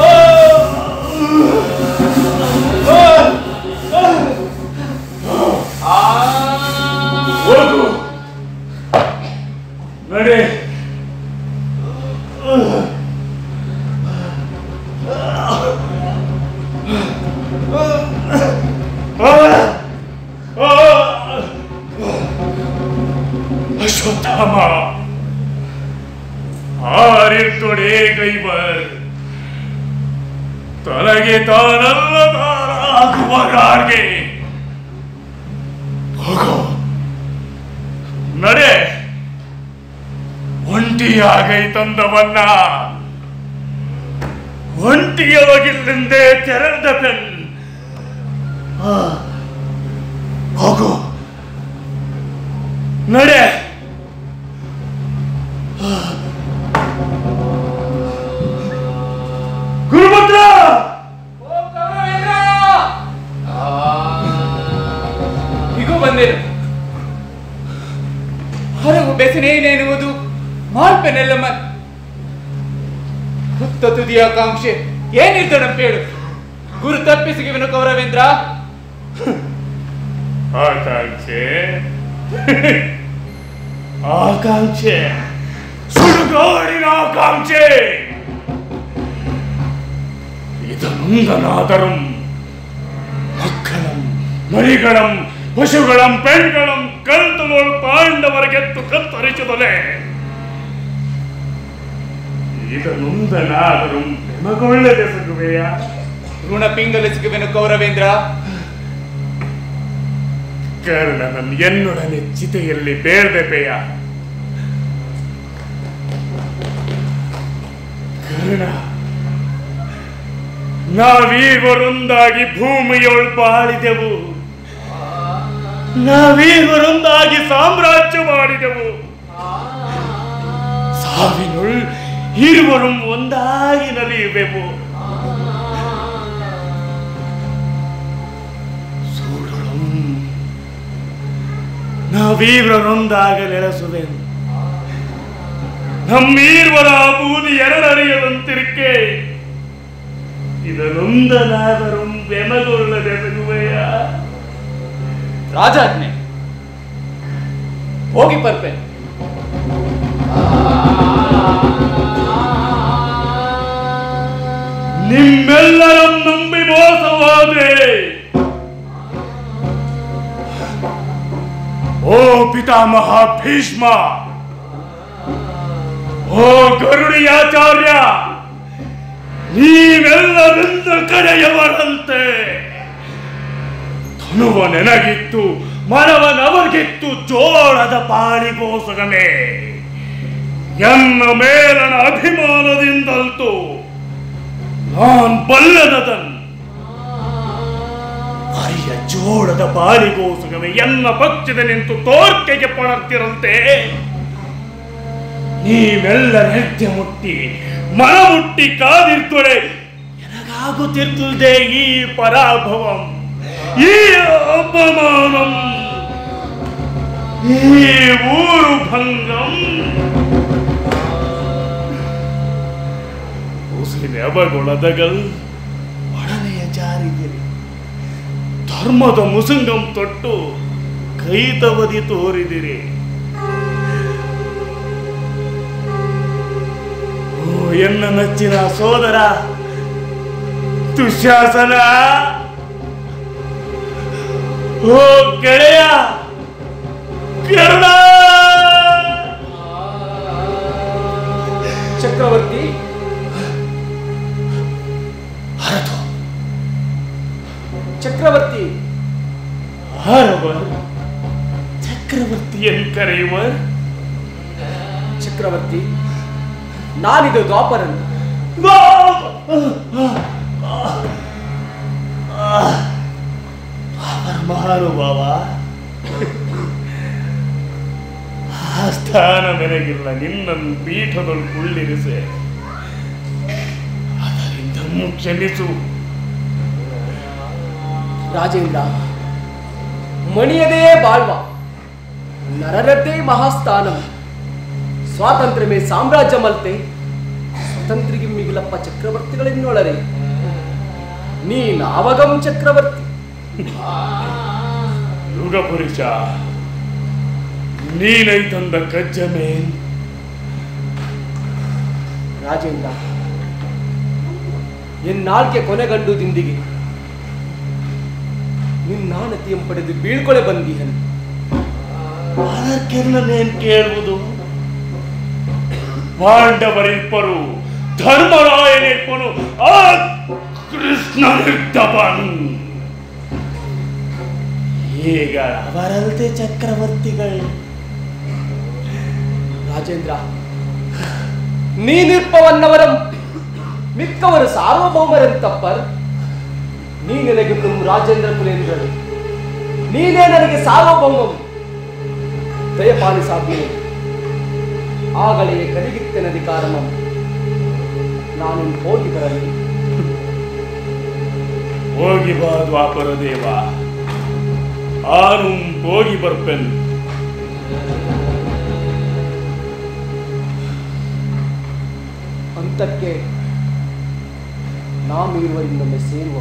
Oh! ನಡೆ ಅಶ್ವತ್ಥಾಮ ಆರಿರ್ತೊಡೆ ಕೈಬರ್ ತನಗೆ ತಾನಲ್ಲದಾರಾಗುವಗಾರ್ಗೆ ಹೋಗೋ ನಡೆ ಒಂಟಿಯಾಗೈತಂದವನ್ನ ಒಂಟಿಯಾಗಿಲ್ಲಿಂದೇ ತೆರೆದ ಪೆನ್ ಆ, ಹೋಗು ನಡೆ ಗುರುಪುತ್ರ ಹೀಗೂ ಬಂದೇನು ಹರವು ಬೆಸನೇನೆನ್ನುವುದು ಮಾಲ್ಪೆನೆಲ್ಲಮ್ಮ ಹುತ್ತ ತುದಿಯ ಆಕಾಂಕ್ಷೆ ಏನಿರ್ತಡಂಪೇಳು ಗುರು ತಪ್ಪಿಸಿಗಿವನು ಕೌರವೇಂದ್ರ ಆಕಾಂಕ್ಷೆ ಆಕಾಂಕ್ಷೆ ಸುಡುಗಾಡಿನ ಆಕಾಂಕ್ಷೆ இதனுந்தனாதரும் மக்களும் மணிகளும் ಪಶುಗಳಂ ಪೆಣ್ಗಳಂ ಕಲ್ತುಗಳು ಪಾಂಡವರ ಗೆತ್ತು ಕತ್ತರಿಸಿದಲೆ ಇದನುಂದನಾದರೂ ಬೆಮಗೊಳ್ಳದೆ ಸಗುವೆಯ ಋಣ ಪಿಂಗಲಿಸಿಗುವೆನು ಕೌರವೇಂದ್ರ ಕರ್ಣನನ್ ಎನ್ನೊಡನೆ ಚಿತೆಯಲ್ಲಿ ಬೇರ್ದೆ ಪೇಯ ಕರ್ಣ ನಾವೀಗರೊಂದಾಗಿ ಭೂಮಿಯೊಳ್ ಬಾಳಿದೆವು ನಾವೀಗರೊಂದಾಗಿ ಸಾಮ್ರಾಜ್ಯ ಮಾಡಿದೆವು ಸಾವಿನುಳ್ ഇരുവരും ಒಂದಾಗಿ ನಲಿಯುವೆವು ಸೂಡುಳಂ ನಾವೀವರೊಂದಾಗ ನೆಲೆಸುವೆನು ನಮ್ಮೀರ್ವರ ಬೂದಿ ಎರಡರಿಯದಂತಿರುಕೆ ಇದನೊಂದನಾದರೂ ಬೆಮಗೊಳ್ಳದೆ ಬೆಗುವೆಯ ರಾಜಾಜ್ಞೆ ಹೋಗಿ ಬರ್ಪೆ ನಿಮ್ಮೆಲ್ಲರನ್ನು ನಂಬಿ ಮೋಸವಾದೆ ಓ ಪಿತಾಮಹ ಭೀಷ್ಮ ಓ ಗರುಡಿಯಾಚಾರ್ಯ ನೀವೆಲ್ಲರಿಂದ ಕಡೆಯವರಂತೆ ತನುವ ನೆನಗಿತ್ತು ಮನವ ನವಗಿತ್ತು ಜೋಳದ ಪಾಳಿಗೋಸಗನೆ ಎನ್ನ ಮೇಲನ ಅಭಿಮಾನದಿಂದಲ್ತು ನಾನ್ ಬಲ್ಲದದನ್ ಅಯ್ಯ ಜೋಳದ ಬಾಳಿಗೋಸುಗವೆ ಎನ್ನ ಪಕ್ಷದ ನಿಂತು ತೋರ್ಕೆಗೆ ಪಣರ್ತಿರಂತೆ ನೀವೆಲ್ಲ ಹೆಜ್ಜೆ ಮುಟ್ಟಿ ಮನ ಮುಟ್ಟಿ ಕಾದಿರ್ತೊರೆ ಎನಗಾಗುತ್ತಿರ್ತದೆ ಈ ಪರಾಭವಂ ಈ ಅಪಮಾನಂ ಈ ಊರು ಭಂಗಂ ಉಸಿರಿ ಅವಗೊಳದಗಲ್ ಒಡನೆಯ ಜಾರಿದಿರಿ ಧರ್ಮದ ಮುಸುಂಗಂ ತೊಟ್ಟು ಕೈ ತವದಿ ತೋರಿದಿರಿ ಓ ಎನ್ನ ನಚ್ಚಿನ ಸೋದರ ದುಶ್ಯಾಸನ ಓ ಗೆಳೆಯ ಕರುಣ ಚಕ್ರವರ್ತಿ ಹರತು ಚಕ್ರವರ್ತಿ ಹರವರ್ ಚಕ್ರವರ್ತಿಯನ್ನು ಕರೆಯುವರ್ ಚಕ್ರವರ್ತಿ ನಾನಿದು ದ್ವಾಪರನ್ ಮಹಾನುಭಾವ ಆ ಸ್ಥಾನ ನನಗಿಲ್ಲ ನಿನ್ನನ್ನು ಪೀಠದಲ್ಲಿ ಕುಳ್ಳಿರಿಸೆ ಅದರಿಂದ ಕ್ಷಮಿಸು ರಾಜೇಂದ್ರ ಮಣಿಯದೇ ಬಾಳ್ವ ನರರದ್ದೇ ಮಹಾಸ್ಥಾನಂ ಸ್ವಾತಂತ್ರ್യമേ ಸಾಮ್ರಾಜ್ಯಮಲ್ತೆ ಸ್ವತಂತ್ರಿಗೆ ಮಿಗಿಲಪ್ಪ ಚಕ್ರವರ್ತಿಗಳೆನ್ನೊಳರೆ ನೀನಾವಗಂ ಚಕ್ರವರ್ತಿ ಯುಗ ಪುರುಷ ನೀನೈತಂದ ಕಜ್ಜಮೇನ್ ರಾಜೇಂದ್ರ ಎನ್ನಾಳ್ಕೆ ಕೊನೆಗಂಡು ದಿಂದಿಗೆ ನಿನ್ನಾಣತಿಯಂ ಪಡೆದು ಬೀಳ್ಕೊಳೆ ಬಂದೀಹನು ಅದಕ್ಕೆಲ್ಲನೇನ್ ಕೇಳುವುದು ಪಾಂಡವರಿಬ್ಬರು ಧರ್ಮರಾಯನಿಬ್ಬನು ಆ ಕೃಷ್ಣನಿದ್ದವನು ಈಗ ಅವರಲ್ದೆ ಚಕ್ರವರ್ತಿಗಳು ರಾಜೇಂದ್ರ ನೀನಿರ್ಪವನ್ನವರಂ ಮಿಕ್ಕವರು ಸಾರ್ವಭೌಮರೆಂತಪ್ಪರ್ ನೀ ನನಗೆ ಪ್ರಭು ರಾಜೇಂದ್ರ ಕುಲೇಂದ್ರರು ನೀನೇ ನನಗೆ ಸಾರ್ವಭೌಮವು ದಯಪಾಲಿಸಾಗ್ನಿ ಆಗಲೇ ಕಲಿಗಿತ್ತನಧಿಕಾರಮಂ ನಾನು ಹೋಗಿ ಬರಲಿ ಹೋಗಿ ಬಾ ದ್ವಾಪರ ದೇವ ಆನು ಹೋಗಿ ಬರ್ಪೆನ್ ಅಂತಕ್ಕೆ ನಾವಿರುವರಿಂದೊಮ್ಮೆ ಸೇರುವ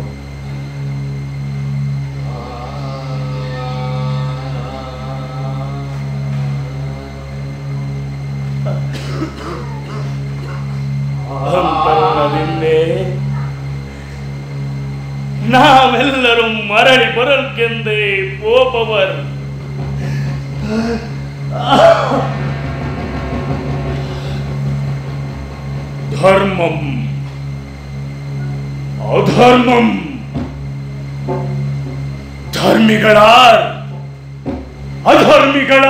ಅಂತರದಿಂದೇ ನಾವೆಲ್ಲರೂ ಮರಳಿ ಬರಲ್ಕೆಂದೇ ಪೋಪವರ್ ಧರ್ಮಂ ಅಧರ್ಮಂ ಧರ್ಮಿಗಳಾರ್ ಅಧರ್ಮಿಗಳ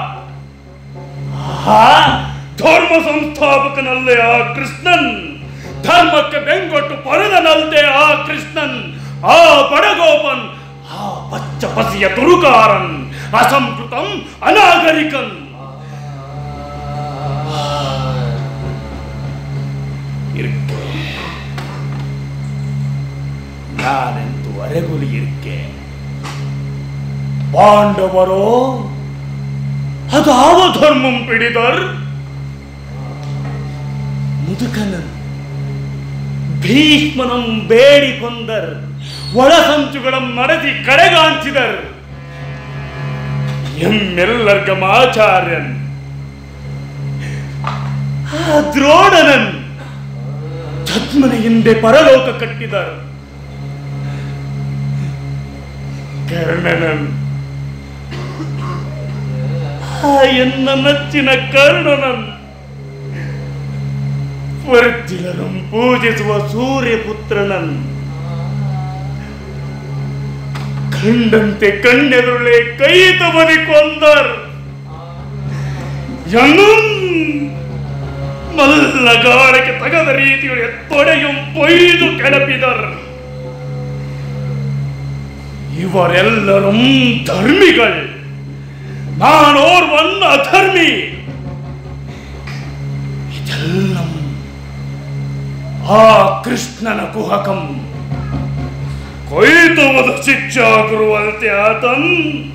ಆ ಧರ್ಮ ಸಂಸ್ಥಾಪಕನಲ್ಲೇ ಆ ಕೃಷ್ಣನ್ ಧರ್ಮಕ್ಕೆ ಬೆಂಗೊಟ್ಟು ಪರದನಲ್ಲದೆ ಆ ಕೃಷ್ಣನ್ ಆ ಬಡಗೋಪನ್ ಆ ಪಚ್ಚ ಪಸಿಯ ತುರುಕಾರನ್ ಅಸಂಸ್ಕೃತಂ ಅನಾಗರಿಕನ್ ಇರ್ಕೆ ನಾನೆಂದು ಅರೆಗುಲಿ ಇರ್ಕೆ ಪಾಂಡವರೋ ಅದಾವ ಧರ್ಮಂ ಪಿಡಿದರ್ ಮುದುಕನನ್ ಭೀಷ್ಮನಂ ಬೇಡಿಕೊಂಡರ್ ಒಳಸಂಚುಗಳಂ ನಡೆಸಿ ಕಡೆಗಾಂಚಿದರ್ ಎಮ್ಮೆಲ್ಲರ್ಗಂ ಆಚಾರ್ಯನ್ ಆ ದ್ರೋಣನನ್ ಛದ್ಮನ ಹಿಂದೆ ಪರಲೋಕ ಕಟ್ಟಿದರ್ ಕರ್ಣನನ್ ಆ ಎನ್ನ ನಚ್ಚಿನ ಕರ್ಣನನ್ ವರ್ಜಿಲರಂ ಪೂಜಿಸುವ ಸೂರ್ಯಪುತ್ರನನ್ ಕಂಡಂತೆ ಕಣ್ಣೆದುರುಳೆ ಕೈ ತಬದಿ ಕೊಂದರ್ ಎನ್ನುಂ ಮಲ್ಲಗಾಡಕ್ಕೆ ತಗದ ರೀತಿಯಲ್ಲಿ ತೊಡೆಯುಂ ಪೊಯ್ದು ಕೆಡಪಿದರ್ ಇವರೆಲ್ಲರೂ ಧರ್ಮಿಗಳು ನಾನೋರ್ವನ್ ಅಧರ್ಮಿ ಇದೆಲ್ಲಂ ಆ ಕೃಷ್ಣನ ಕುಹಕಂ ಕೊಯ್ತುವುದು ಶಿಕ್ಷಾಗುರುವಂತೆ ಆತನ್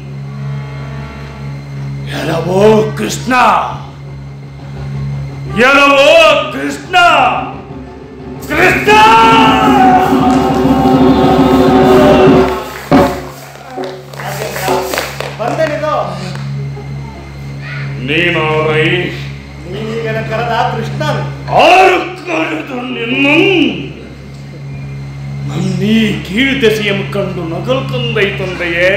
ಎಲವೋ ಕೃಷ್ಣ ಎಲವೋ ಕೃಷ್ಣ ಕೃಷ್ಣ ಬಂದನಿದು ನೀನಾರೈ ನೀಗನ ಕರೆದ ಕೃಷ್ಣನ್ ಆರು ಕರೆದು ನಿನ್ನ ನನ್ನೀ ಕೀಳ್ದೆಸೆಯಂ ಕಂಡು ನಗಲ್ಕಂದೈ ತಂದೆಯೇ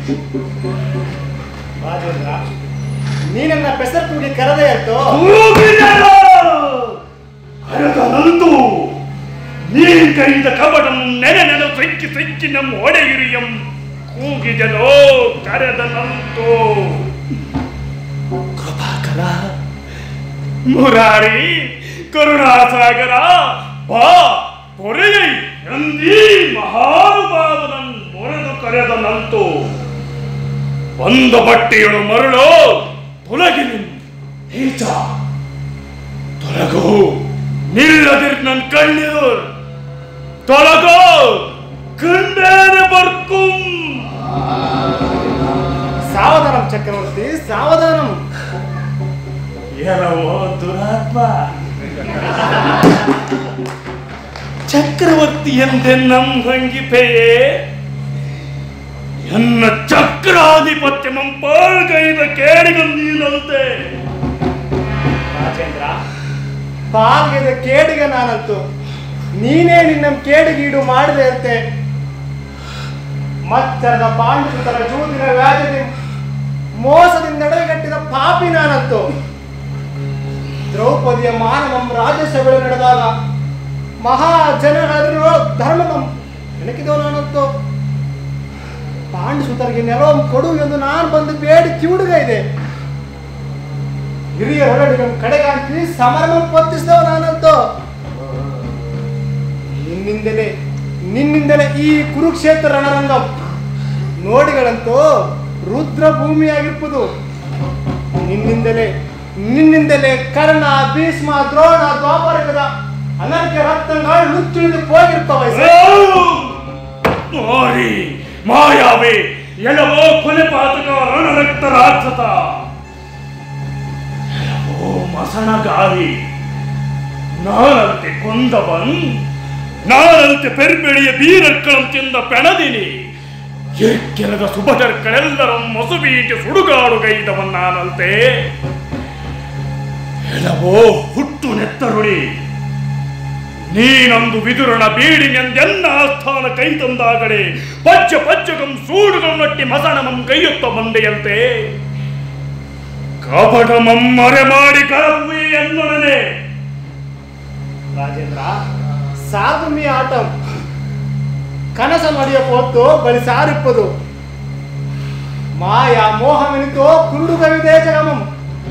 ರಾಜೇಂದ್ರ ನೀನನ್ನ ಪೆಸರ್ ಕೂಗಿ ಕರೆದೆ ಆಯ್ತು ಕೂಗಿದೆಯೋ? ಕರೆದನಂತು ನೀ ಕೈದ ಕಪಟಂ ನೆನೆ ನೆನ ಸೆಕ್ಕಿ ಸೆಕ್ಕಿ ನಮ್ಮ ಒಡೆಯಿರಿಯಂ ಕೂಗಿದನೋ ಕರೆದನಂತು ಕೃಪಾಕರ ಮುರಾರಿ ಕರುಣಾಸಾಗರ ಬಾ ಪೊರೆಯೈ ಎಂದೀ ಮಹಾನುಭಾವನನ್ ಮೊರೆದು ಕರೆದನಂತು ಒಂದ ಬಟ್ಟೆಯಳು ಮರಳು ತೊಲಗಿ ಈಚ ತೊಲಗು ನಿಲ್ಲದಿರ್ ನನ್ ಕಣ್ಣೀರು ತೊಲಗು ಕಂಡೇನೆ ಬರ್ಕುಂ ಸಾವಧಾನಂ ಚಕ್ರವರ್ತಿ ಸಾವಧಾನಂ ಏನವೋ ದುರಾತ್ಮ ಚಕ್ರವರ್ತಿ ಎಂದೆ ನಮ್ ಹಂಗಿಪೆಯೇ ಎನ್ನ ಚಕ್ರಾಧಿಪತ್ಯಮಂ ಪಾಳ್ಗೈದ ಕೇಳಿಗ ನೀನಂತೆ ರಾಜೇಂದ್ರ ಪಾಲ್ಗೆದ ಕೇಡಿಗೆ ನಾನಂತು ನೀನೇ ನಿನ್ನ ಕೇಡಿಗೀಡು ಮಾಡಿದೆ ಅಂತೆ ಮಚ್ಚರದ ಪಾಂಡಿತರ ಜೂದಿನ ವ್ಯಾಜದಿ ಮೋಸದಿಂದ ಎಡೆಗಟ್ಟಿದ ಪಾಪಿ ನಾನಂತು ದ್ರೌಪದಿಯ ಮಾನವಂ ರಾಜ್ಯಸಭೆಗಳು ನಡೆದಾಗ ಮಹಾಜನಗಳಿರೋ ಧರ್ಮವಂ ನೆನಕಿದವ ನಾನಂತು ಪಾಂಡಿಸುತರಿಗೆ ನೆಲವಂ ಕೊಡು ಎಂದು ನಾನು ಬಂದು ಬೇಡಿ ಕಿವುಡುಗ ಇದೆ ಹಿರಿಯ ಹೊರಡಿನ ಕಡೆಗಾಂತಿ ಸಮರಮ ಪೊತ್ತಿಸಿದವ ನಾನಂತು ನಿನ್ನಿಂದಲೇ ನಿನ್ನಿಂದಲೇ ಈ ಕುರುಕ್ಷೇತ್ರ ರಣರಂಗಂ ನೋಡಿಗಳಂತೂ ರುದ್ರ ಭೂಮಿಯಾಗಿರ್ಬೋದು ನಿನ್ನಿಂದಲೇ ನಿನ್ನಿಂದಲೇ ಕರ್ಣ ಭೀಷ್ಮ ದ್ರೋಣ ದ್ವಾಪರಗದ ಅನರ್ಘ ರತ್ನಗಳು ನುಚ್ಚಿಳಿದು ಹೋಗಿರ್ತವೆ ಮಾರಿ ಮಾಯಾವಿ ಎಲವೋ ಕೊಲೆ ಪಾತಕ ರಣರಕ್ತ ರಾಕ್ಷಸ ಎಲವೋ ಮಸಣಗಾರಿ ನಾನಂತೆ ಕೊಂದವನ್ ನಾನಂತೆ ಪೆರ್ಬೆಳೆಯ ಬೀರಕ್ಕಳಂ ತಿಂದ ಪೆಣದಿನಿ ಎಕ್ಕೆಲದ ಸುಭಟರ್ಗಳೆಲ್ಲರ ಮೊಸಬೀಟಿ ಸುಡುಗಾಡುಗೈದವನ್ ನಾನಂತೆ ಎಲವೋ ಹುಟ್ಟು ನೆತ್ತರುಳಿ ನೀನೊಂದು ವಿದುರನ ಬೀಡಿನೆಂದೆನ್ನ ಆಸ್ಥಾನ ಕೈ ತಂದಾಗಡೆ ಪಚ್ಚ ಪಚ್ಚಗಂ ಸೂಡುಗಂ ನಟ್ಟಿ ಮಸಣಮಂ ಕೈಯೊತ್ತ ಬಂದೆಯಂತೆ ಕಪಟಮಂ ಮರೆ ಮಾಡಿ ಕಳಪುವೆ ಎನ್ನೊಡನೆ ರಾಜೇಂದ್ರ ಸಾಧುಮಿ ಆಟಂ ಕನಸ ನಡೆಯ ಹೊತ್ತು ಬಳಿ ಸಾರಿಪ್ಪದು ಮಾಯ ಮೋಹವೆನಿತು ಕುರುಡುಗವಿದೆ ಜಗಮಂ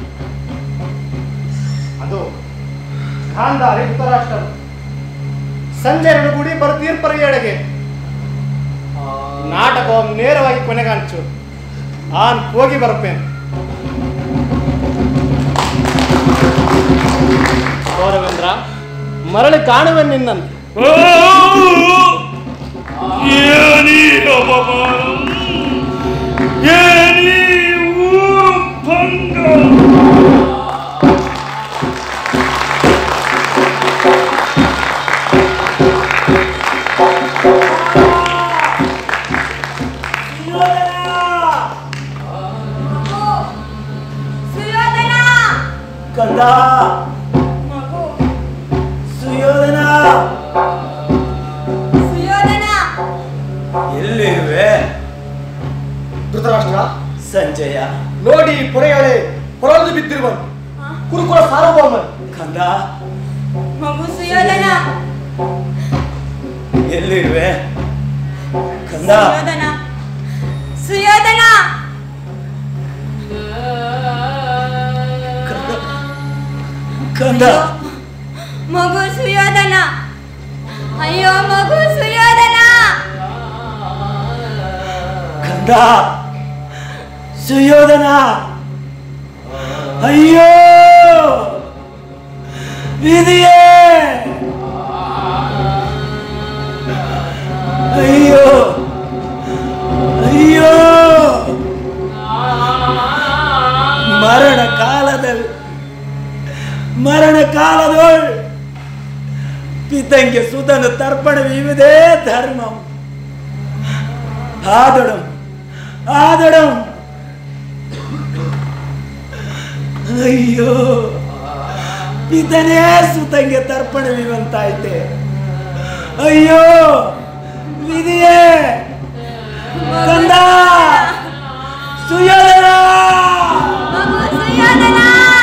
ಅದು ಗಾಂಧಾರಿ ಧೃತರಾಷ್ಟ್ರ ಸಂಜೆ ಗುಡಿ ಬರ್ತೀರ್ಪರ ಎಡೆಗೆ ನಾಟಕ ನೇರವಾಗಿ ಕೊನೆಗಾಂಚು ಆನ್ ಹೋಗಿ ಬರಪ್ಪೇನೆ ಗೌರವೇಂದ್ರ ಮರಳಿ ಕಾಣುವೆ ನಿನ್ನಂತೆ ಏನೀ ಅಪಮಾನ ಏನೀ ಊರು ಭಂಗ ಸುಯೋಧನ ಕಂದ ಸುಯೋಧನ ಸುಯೋಧನ ಎಲ್ಲಿರುವೆ ಧೃತರಾಷ್ಟ್ರ ಸಂಜಯ ನೋಡಿ ಪೊರೆಯಳೆ ಹೊರದು ಬಿದ್ದಿರುವ ಕುರುಕುಲ ಸಾರ್ವಭೌಮ ಕಂದ ಮಗು ಸುಯೋಧನ ಎಲ್ಲಿರುವೆ ಕಂದ ಸುಯೋಧನ ಸುಯೋಧನ ಕಂದ ಮಗು ಸುಯೋಧನ ಅಯ್ಯೋ ಮಗು ಸುಯೋಧನ ಕಂದ ಸುಯೋಧನ ಅಯ್ಯೋ ವಿಧಿಯೇ ಅಯ್ಯೋ ಅಯ್ಯೋ ಮರಣ ಕಾಲದಲ್ಲಿ ಮರಣ ಕಾಲದೋಳ್ ಪಿತಂಗೆ ಸುತನು ತರ್ಪಣವಿವುದೇ ಧರ್ಮಂ ಆದೊಡಂ ಆದೊಡಂ ಅಯ್ಯೋ ಪಿತನೇ ಸುತಂಗೆ ತರ್ಪಣವಿವಂತಾಯ್ತೆ ಅಯ್ಯೋ ವಿಧಿಯೇ ಕಂದ ಸುಯೋಧನ ಮಗು ಸುಯೋಧನ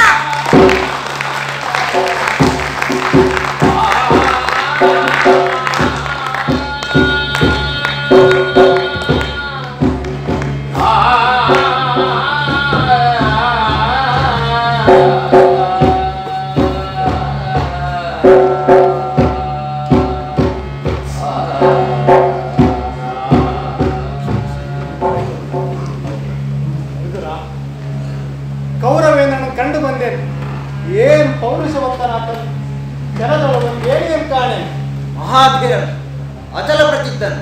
ವಿದುರ ಕೌರವೇಂದ್ರನ ಕಂಡು ಬಂದೆ ಏನ್ ಪೌರುಷವಂತನಾತ ಜನದೊಳಗೆ ಏನೇನ್ ಕಾಣೆ ಮಹಾಧೀರನು ಅಚಲ ಪ್ರಚಿದ್ದನು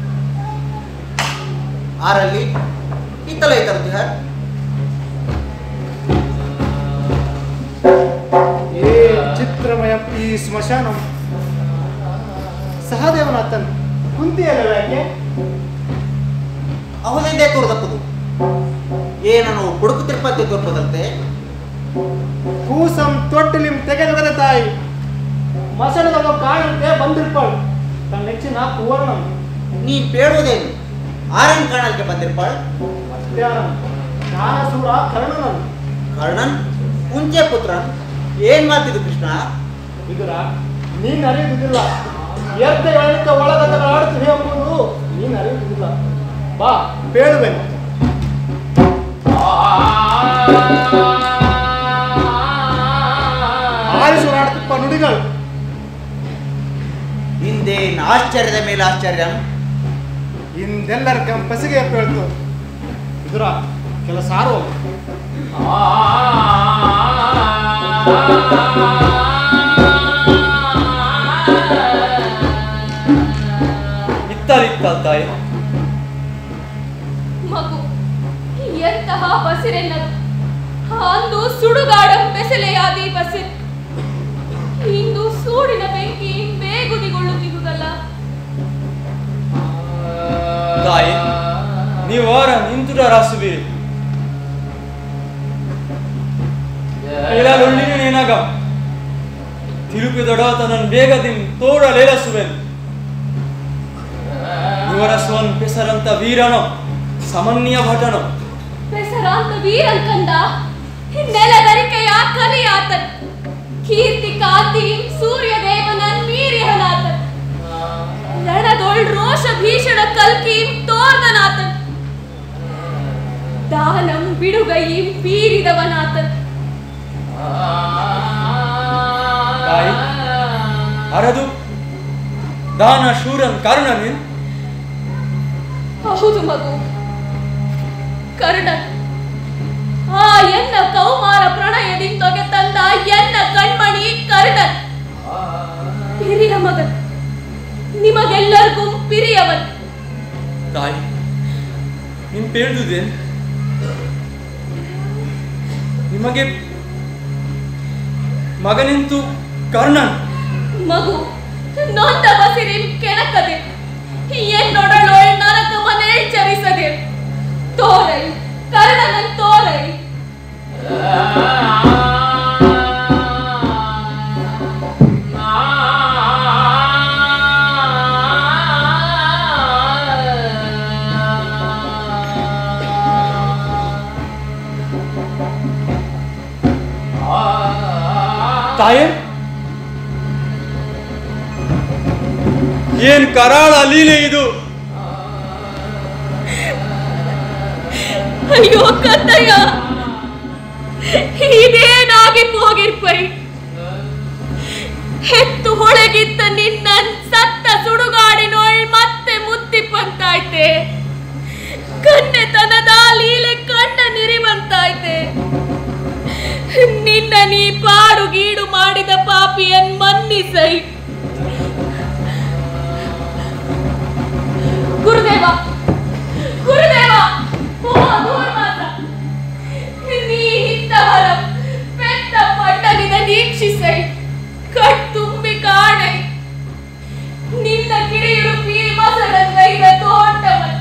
ಆರಲ್ಲಿ ಇತ್ತಲ ಇತರ ಏ ಚಿತ್ರಮಯ ಈ ಸ್ಮಶಾನ ಸಹದೇವನಾಥನ್ ಕುಂತಿಯಲ್ಲ ಯಾಕೆ ಅವನಿಂದೇ ತೋರ್ದಪ್ಪದು ಏನನ್ನು ಹುಡುಕು ತಿರುಪತಿ ತೋರ್ಪದಂತೆ ಕೂಸಂ ತೊಟ್ಟಿಲಿಂ ತೆಗೆದೊಗದ ತಾಯಿ ಮಸಣದವ ಕಾಣಂತೆ ಬಂದಿರ್ಪಾಳು ತನ್ನ ನೆಚ್ಚಿನ ಕುವರ್ಣಂ ನೀ ಪೇಳುವುದೇನು ಆರನ್ ಕಾಣಲ್ಗೆ ಬಂದಿರ್ಪಾಳ್ ಮಧ್ಯಾಹ್ನ ಜ್ಞಾನಸೂರ ಕರ್ಣನನು ಕರ್ಣನ್ ಕುಂಚೆ ಪುತ್ರನ್ ಏನ್ ಮಾಡ್ತಿದ್ದು ಕೃಷ್ಣ ಇದರ ನೀನ್ ಅರಿಯುವುದಿಲ್ಲ ಎದ್ದ ಎಳಿತ ಒಳಗದ ಆಡುತ್ತೀವಿ ಎಂಬುದು ನೀನ್ ಅರಿಯುವುದಿಲ್ಲ ಬಾ ಬೇಡುವೆನು ಆರಿಸುರಾಡ್ತಿಪ್ಪ ನುಡಿಗಳು ಹಿಂದೇನ್ ಆಶ್ಚರ್ಯದ ಮೇಲೆ ಆಶ್ಚರ್ಯ ಇಂದೆಲ್ಲರ ಕಂಪಸಿಗೆ ಹೇಳ್ತು ಇದರ ಕೆಲ ಸಾರು ಇತ್ತಲಿತ್ತ ತಾಯಿ ಮಗು ಎಂತಹ ಬಸಿರೆನ್ನದು ಅಂದು ಸುಡುಗಾಡ ಬೆಸಲೆಯಾದಿ ಬಸಿರ್ ಇಂದು ಸೂಡಿನ ಬೆಂಕಿ ಬೇಗುದಿಗೊಳ್ಳುತ್ತಿರುವುದಲ್ಲ ತಾಯಿ ನೀವು ಅವರ ನಿಂತುಡ ರಾಸುಬೀರಿ ఇలా లొల్లిని నేనగా తిరుపి దొడవతనను ಬೇಗದಿಂ ತೋಡ ಲೇಲಸುವೆನು ಇವರ ಸ್ವನ್ ಪೆಸರಂತ ವೀರನೋ ಸಮನ್ಯ ಭಟನೋ ಬೆಸರಾಂತ ವೀರಂಕಂದ ನೆಲದರಿಕೆಯ ಕಲಿಯಾತನ್ ಕೀರ್ತಿ ಕಾಂತಿ ಸೂರ್ಯ ದೇವನನ್ ಮೀರಿಹನಾತನ್ ರಣದೊಳ್ ರೋಷ ಭೀಷಣ ಕಲ್ಕೀಂ ತೋರ್ದನಾತನ್ ದಾನಂ ಬಿಡುಗೈಂ ಬೀರಿದವನಾತನ್ ತಾಯಿ ಅರದು ದಾನ ಶೂರನ್ ಕರ್ಣನಿನ್ ಹೌದು ಮಗು ಕರ್ಣನ್ ಆ ಎನ್ನ ಕೌಮಾರ ಪ್ರಣಯದಿಂದೊಗೆ ತಂದ ಎನ್ನ ಕಣ್ಮಣಿ ಕರ್ಣನ್ ಹಿರಿಯ ಮಗನ್ ನಿಮಗೆಲ್ಲರಿಗೂ ಪಿರಿಯವನ್ ತಾಯಿ ನಿನ್ ಪೇಳ್ದುದೇನ್ ನಿಮಗೆ ಮಗನಿಂತು ಕರ್ಣನ್ ಮಗು ನೊಂದ ಬಸಿರಿನ್ ಕೆಣಕದೆ എന്നൊടലോൾ നരക മനേൽ ചരിസದೆ തോരൈ കരുണനൻ തോരൈ ತಾಯೇ ಏನ್ ಕರಾಳ ಲೀಲೆ ಇದು ಅಯ್ಯೋ ಕತ್ತಯ್ಯ ಇದೇನಾಗಿ ಹೋಗಿರ್ಪೈ ಹೆತ್ತು ಹೊಳಗಿದ್ದ ನಿನ್ನ ಸತ್ತ ಸುಡುಗಾಡಿನೊಳ್ ಮತ್ತೆ ಮುತ್ತಿಪ್ಪಂತಾಯ್ತೆ ಕನ್ನೆತನದ ಲೀಲೆ ಕಣ್ಣ ನಿರಿವಂತಾಯ್ತೆ ನಿನ್ನ ನೀ ಪಾಡು ಗೀಡು ಮಾಡಿದ ಪಾಪಿಯನ್ ಮನ್ನಿಸೈ ಗುರುದೇವ ಗುರುದೇವ ಓ ದೂರ್ವಾಸ ನೀ ಇಂತಹರ ಪೆತ್ತ ಪಟ್ಟನಿದ ನೀಕ್ಷಿಸೈ ಕಟ್ ತುಂಬಿ ಕಾಣೈ ನಿನ್ನ ಕಿಡಿಯುರು ಮಸಡಂಗೈದ ತೋಟವನ್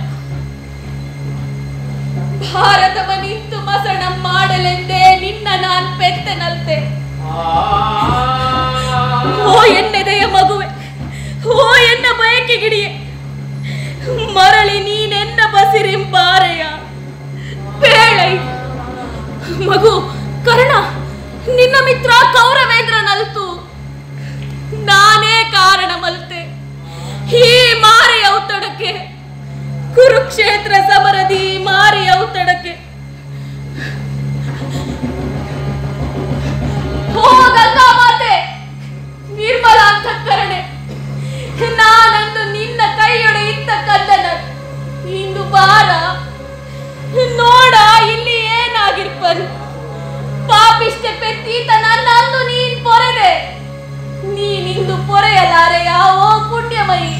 ಭಾರತವ ನಿಂತು ಮಸಣ ಮಾಡಲೆಂದೇ ನಿನ್ನ ನಾನ್ ಪೆತ್ತನಲ್ತೆ ಓ ಎನ್ನೆದೆಯ ಮಗುವೆ ಓ ಎನ್ನ ಬಯಕೆಗಿಡಿಯೇ ಮರಳಿ ನೀನೆನ್ನ ಬಸಿರಿಂಪಾರೆಯ ಬೇಳೈ ಮಗು ಕರ್ಣ ನಿನ್ನ ಮಿತ್ರ ಕೌರವೇಂದ್ರ ನಲ್ತು ನಾನೇ ಕಾರಣ ಮಲ್ತೆ ಈ ಮಾರಿ ಔತಡಕ್ಕೆ ಕುರುಕ್ಷೇತ್ರ ಸಮರದಿ ಮಾರಿ ಔತಡಕ್ಕೆ ಓ ಗಂಗಾ ಮಾತೆ ನಿರ್ಮಲ ಅಂತಃಕರಣೆ ನಾನಂದು ನಿನ್ನ ಕೈಯೊಡೆ ಇದ್ದ ಕದ್ದನ ಇಂದು ಬಾರ ನೋಡ ಇಲ್ಲಿ ಏನಾಗಿರ್ಪನ್ ಪಾಪಿಷ್ಟೆ ಪೆತ್ತೀತ ನನ್ನಂದು ನೀನ್ ಪೊರೆದೆ ನೀನಿಂದು ಪೊರೆಯಲಾರೆಯ ಓ ಪುಣ್ಯಮಯಿ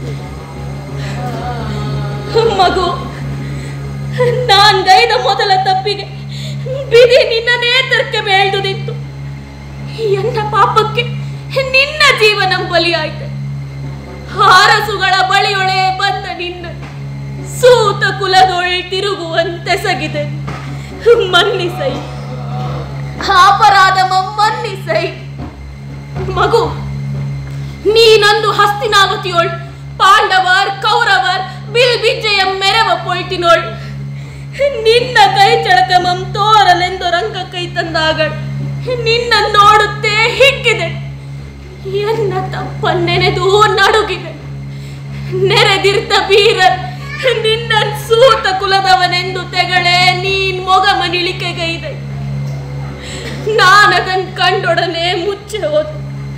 ಮಗು ನಾನ್ ಗೈದ ಮೊದಲ ತಪ್ಪಿಗೆ ಬಿದಿ ನಿನ್ನ ನೇತರಕ್ಕೆ ಬೆಳೆದುದಿತ್ತು ಎನ್ನ ಪಾಪಕ್ಕೆ ನಿನ್ನ ಜೀವನ ಬಲಿಯಾಯ್ತು ಹಾರಸುಗಳ ಬಳಿಯೊಳೆ ಬಂದ ನಿನ್ನ ಸೂತ ಕುಲದೊಳ್ ತಿರುಗುವಂತೆಸಗಿದೆ ಮನ್ನಿಸೈ ಅಪರಾಧಮಂ ಮನ್ನಿಸೈ ಮಗು ನೀನಂದು ಹಸ್ತಿನಾವತಿಯೋಳ್ ಪಾಂಡವರ್ ಕೌರವರ್ ಬಿಲ್ ಬಿಜ್ಜೆಯ ಮೆರವ ಪೊಳ್ತಿನೋಳ್ ನಿನ್ನ ಕೈ ಚಳಕಮಂ ತೋರಲೆಂದು ರಂಗ ಕೈ ತಂದಾಗಳ್ ನಿನ್ನ ನೋಡುತ್ತೇ ಹಿಕ್ಕಿದೆ ಎನ್ನ ತಪ್ಪನ್ನೆನೆದು ನಡುಗಿದೆ ನೆರೆದಿರ್ತ ಬೀರರ್ ನಿನ್ನ ಸೂತ ಕುಲದವನೆಂದು ತೆಗಳೆ ನೀನ್ ಮೊಗ ಮನಿಳಿಕೆಗೈದೆ ನಾನದನ್ ಕಂಡೊಡನೆ ಮುಚ್ಚೆ ಹೋದೆ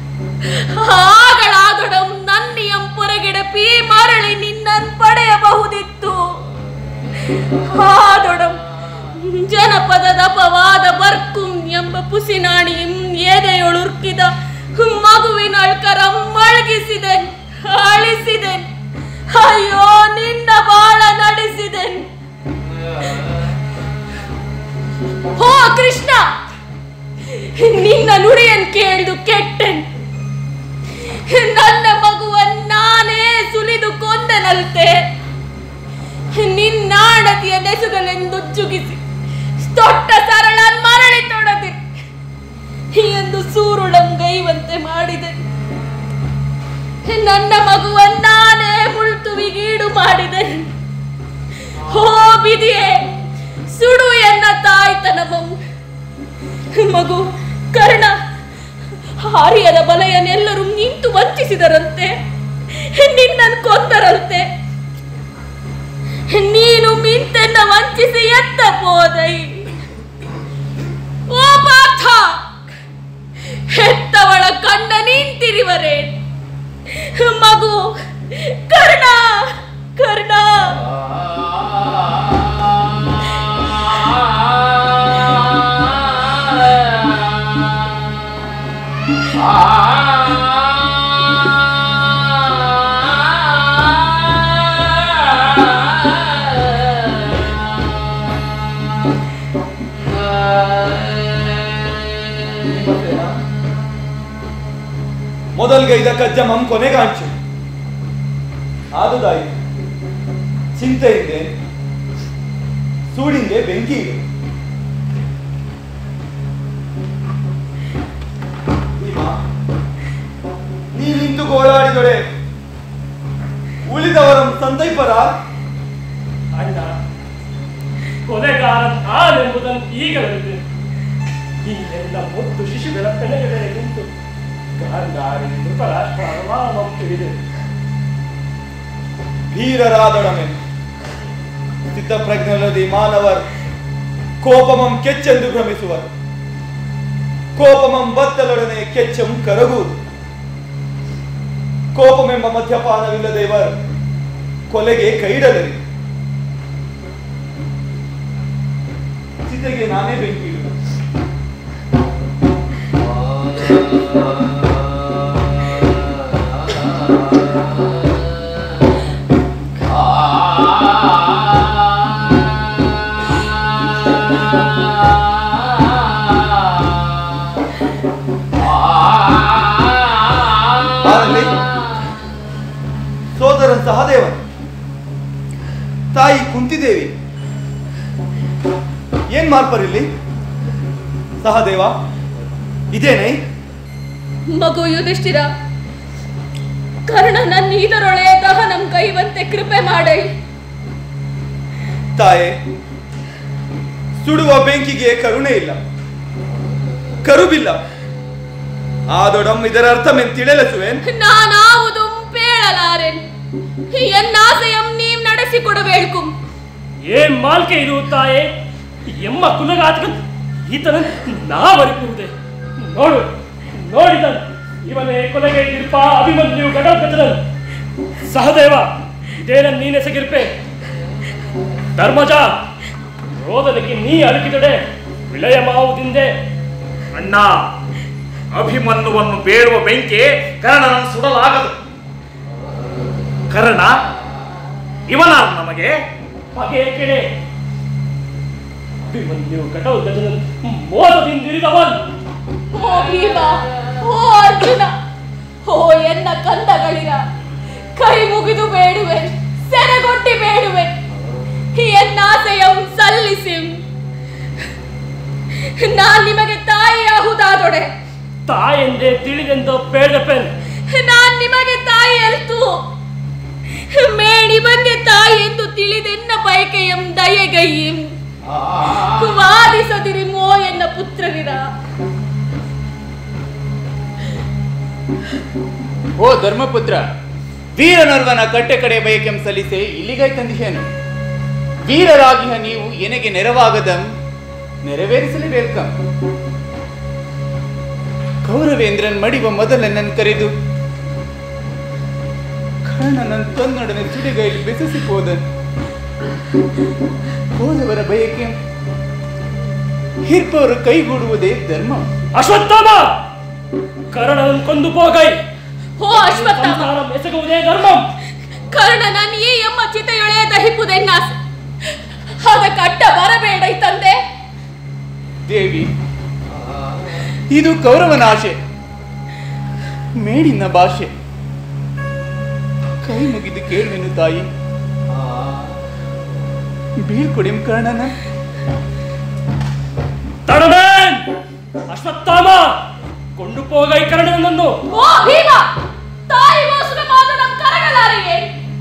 ಆಗಳಾದೊಡಂ ನನ್ನಿಯಂ ಪೊರಗಿಡಪಿ ಮರಳಿ ನಿನ್ನನ್ ಪಡೆಯಬಹುದಿತ್ತು ಆದೊಡಂ ಜನಪದದ ಅಪವಾದ ಬರ್ಕುಂ ಎಂಬ ಪುಸಿನಾಣಿಯಂ ಎದೆಯೊಳುರ್ಕಿದ ಮಗುವಿನ ಅಳ್ಕರ ಮಳಗಿಸಿದೆನ್ ಅಳಿಸಿದೆನ್ ಅಯ್ಯೋ ನಿನ್ನ ಬಾಳ ನಡೆಸಿದೆನ್ ಹೋ ಕೃಷ್ಣ ನಿನ್ನ ನುಡಿಯನ್ ಕೇಳ್ದು ಕೆಟ್ಟೆನ್ ನನ್ನ ಮಗುವನ್ ನಾನೇ ಸುಲಿದು ಕೊಂದನಲ್ತೆ ನಿನ್ನಾಣತಿಯ ನೆಸುಗಲೆಂದು ಜುಗಿಸಿ ತೊಟ್ಟ ಸರಳನ್ ಮರಳಿ ತೊಡದೆ ಎಂದು ಸೂರುಳಂ ಗೈವಂತೆ ಮಾಡಿದೆ ನನ್ನ ಮಗುವನ್ ನಾನೇ ಮುಳ್ತುವಿಗೀಡು ಮಾಡಿದೆ ಹೋ ಬಿದಿಯೇ ಸುಡು ಎನ್ನ ತಾಯ್ತನಮಂ ಮಗು ಕರ್ಣ ಹಾರಿಯದ ಬಲೆಯನ್ನೆಲ್ಲರೂ ನಿಂತು ವಂಚಿಸಿದರಂತೆ ನಿನ್ನನ್ನು ಕೊಂದರಂತೆ ನೀನು ಮಿಂತೆನ್ನ ವಂಚಿಸಿ ಎತ್ತ ಪೋದೈ ಓ ಪಾರ್ಥ ಹೆತ್ತವಳ ಕಂಡ ನಿಂತಿರಿವರೇ ಮಗು ಕರ್ಣ ಕರ್ಣ ಮೊದಲ್ಗೈದ ಕಜ್ಜಮಂ ಕೊನೆಗಾಂಚು ಆದುದಾಯಿ ಚಿಂತೆ ಇದೆ ಸೂಡಿಂಗೆ ಬೆಂಕಿ ಇದೆ ಭೀಮ, ನೀ ನಿಂತು ಗೋಳಾಡಿದೊಡೆ ಉಳಿದವರಂ ಸಂದೈಪರ ಅಣ್ಣ ಕೊಲೆಗಾರ ನಾನೆಂಬುದನ್ನು ಈಗ ಅರಿತೆ ಈ ಎಲ್ಲ ಮುದ್ದು ಶಿಶುಗಳ ಪೆಣೆಗೆ ನಿಂತು ಗಾಂಧಾರಿ ಧೃತರಾಷ್ಟ್ರ ಅನುಮಾನಂ ತಿಳಿದೆ ಧೀರರಾದೊಡಮೆ ಸ್ಥಿತಪ್ರಜ್ಞಲದಿ ಮಾನವರ್ ಕೋಪಮಂ ಕೆಚ್ಚೆಂದು ಭ್ರಮಿಸುವರು ಕೋಪಮಂ ಬತ್ತಲೊಡನೆ ಕೆಚ್ಚಂ ಕರಗುವುದು ಕೋಪಮೆಂಬ ಮದ್ಯಪಾನವಿಲ್ಲದೇವರ್ ಕೊಲೆಗೆ ಕೈಡಲರಿ ಚಿತೆಗೆ ನಾನೇ ಬೆಂಕಿ ಇಡುವೆ. ಬಾರಲ್ಲಿ ಸೋದರನ್ ಸಹದೇವನ್ ತಾಯಿ ಕುಂತಿದೇವಿ ಏನ್ ಮಾರ್ಪರಿಲ್ಲಿ ಸಹದೇವ ಇದೇನೇ ಮಗು ಯುಧಿಷ್ಠಿರ ಕರ್ಣ ನನ್ನ ಇದರೊಳೆ ದಹನಂ ಕೈವಂತೆ ಕೃಪೆ ಮಾಡೈ ತಾಯೇ ಸುಡುವ ಬೆಂಕಿಗೆ ಕರುಣೆ ಇಲ್ಲ ಕರುಬಿಲ್ಲ ಆದೊಡಂ ಇದರ ಅರ್ಥಮೆನ್ ತಿಳಿಲಸುವೇನ್ ನಾನಾವುದು ಪೇಳಲಾರೆನ್ ಎನ್ನಾಸೆಯಂ ನೀವ್ ನಡೆಸಿಕೊಡಬೇಡ್ಕುಂ ಏನ್ ಮಾಲ್ಕೆ ಇದು ತಾಯೇ ಎಮ್ಮ ಕುಲಗಾತಕ ಈತನ ನಾವರಿಪುವುದೇ ನೋಡು ನೋಡಿದ ಇವನೇ ಕೊಲೆಗೆ ಇರ್ಪ ಅಭಿಮನ್ಯು ಗಡಗತನನ್ ಸಹದೇವ ಇದೇನ ನೀನೆಸಗಿರ್ಪೆ ಧರ್ಮಜ ರೋದನಕ್ಕೆ ನೀ ಅಲುಕಿದೊಡೆ ವಿಳಯ ಮಾವುದಿಂದೆ ಅಣ್ಣ ಅಭಿಮನ್ಯುವನ್ನು ಬೇಡುವ ಬೆಂಕಿ ಕರ್ಣನನ್ನು ಸುಡಲಾಗದು ಕರ್ಣ ಇವನಾರು ನಮಗೆ ಬಗೆ ಕೆಡೆ ಅಭಿಮನ್ಯು ಘಟೌ ಗಜನನ್ ಮೋದದಿಂದಿರಿದವನ್ ಓ ಭೀಮ ಓ ಅರ್ಜುನ ಓ ಎನ್ನ ಕಂದಗಳಿರ ಕೈ ಮುಗಿದು ಬೇಡುವೆ ಸೆರೆಗೊಟ್ಟಿ ಬೇಡುವೆ ಎನ್ನಾಸೆಯಂ ಸಲ್ಲಿಸಿ ನಾ ನಿಮಗೆ ತಾಯಿ ಮಾತೊಡೆ ತಾಯೆಂದೇ ತಿಳಿದೆಂದು ಪೇಳಪೆನ್ ನಾನ್ ನಿಮಗೆ ತಾಯಿ ಅಲ್ತು ಮೇಣಿ ಬಂದೆ ತಾಯಿ ಎಂದು ತಿಳಿದೆನ್ನ ಬಯಕೆಯಂ ದಯೆಗೈಯಿಂ ವಾದಿಸದಿರಿ ಮೋ ಎನ್ನ ಪುತ್ರರಿರ ಓ ಧರ್ಮಪುತ್ರ ವೀರನರ್ವನ ಕಟ್ಟೆ ಕಡೆ ಬಯಕೆಂ ಸಲ್ಲಿಸೆ ಇಲ್ಲಿಗೈ ತಂದಿಹೇನು ವೀರರಾಗಿಹ ನೀವು ಎನಗೆ ನೆರವಾಗದಂ ನೆರವೇರಿಸಲೇಬೇಕಂ ಕೌರವೇಂದ್ರನ್ ಮಡಿವ ಮೊದಲ ನನ್ನ ಕರೆದು ಕರ್ಣನನ್ ತೊನ್ನೊಡನೆ ಸುಡಿಗೈಲಿ ಬೆಸಸಿ ಹೋದನ್ ಹೋದವರ ಬಯಕೆ ಹಿರ್ಪವರು ಕೈಗೂಡುವುದೇ ಧರ್ಮ ಅಶ್ವತ್ಥಾಮ ಕರ್ಣನನ್ನು ಕೊಂದು ಹೋಗೈ ಓ ಅಶ್ವತ್ಥಾಮ ಸಂಸಾರಂ ಎಸಗುವುದೇ ಧರ್ಮಂ ಕರ್ಣನ ನೀ ಎಮ್ಮ ಚಿತೆಯೊಳೆಯ ದಹಿಪುದೆನ್ನಾಸೆ ಅದಕ್ಕೆ ಅಡ್ಡ ಬರಬೇಡ ಈ ತಂದೆ ದೇವಿ ಇದು ಕೌರವನ ಆಶೆ ಮೇಡಿನ ಭಾಷೆ ಕೈ ಮುಗಿದು ಕೇಳುವೆನು ತಾಯಿ ಬೀಳ್ಕೊಡಿಂ ಕರ್ಣನ ತಡಬೇನ್ ಅಶ್ವತ್ಥಾಮ ಕೊಂಡು ಹೋಗೈ ಕರ್ಣನನ್ನು ಓ ಭೀಮ ತಾಯಿ ಮೋಸದ ಮಾತನ ಕರಗಲಾರೆಯೇ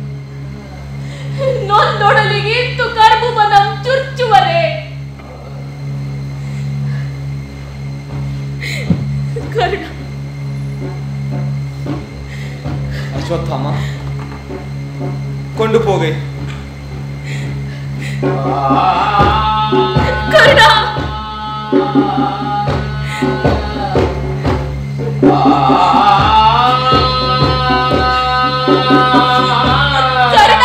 ನೊಂದೊಡಲಿಗೆ ಇತ್ತು ಕರ್ಬು ಮನಂ ಚುರ್ಚುವರೆ ಕರ್ಣ ಅಶ್ವತ್ಥಾಮ ಕೊಂಡು ಹೋಗೈ ಕರ್ಣ ಕರ್ಣ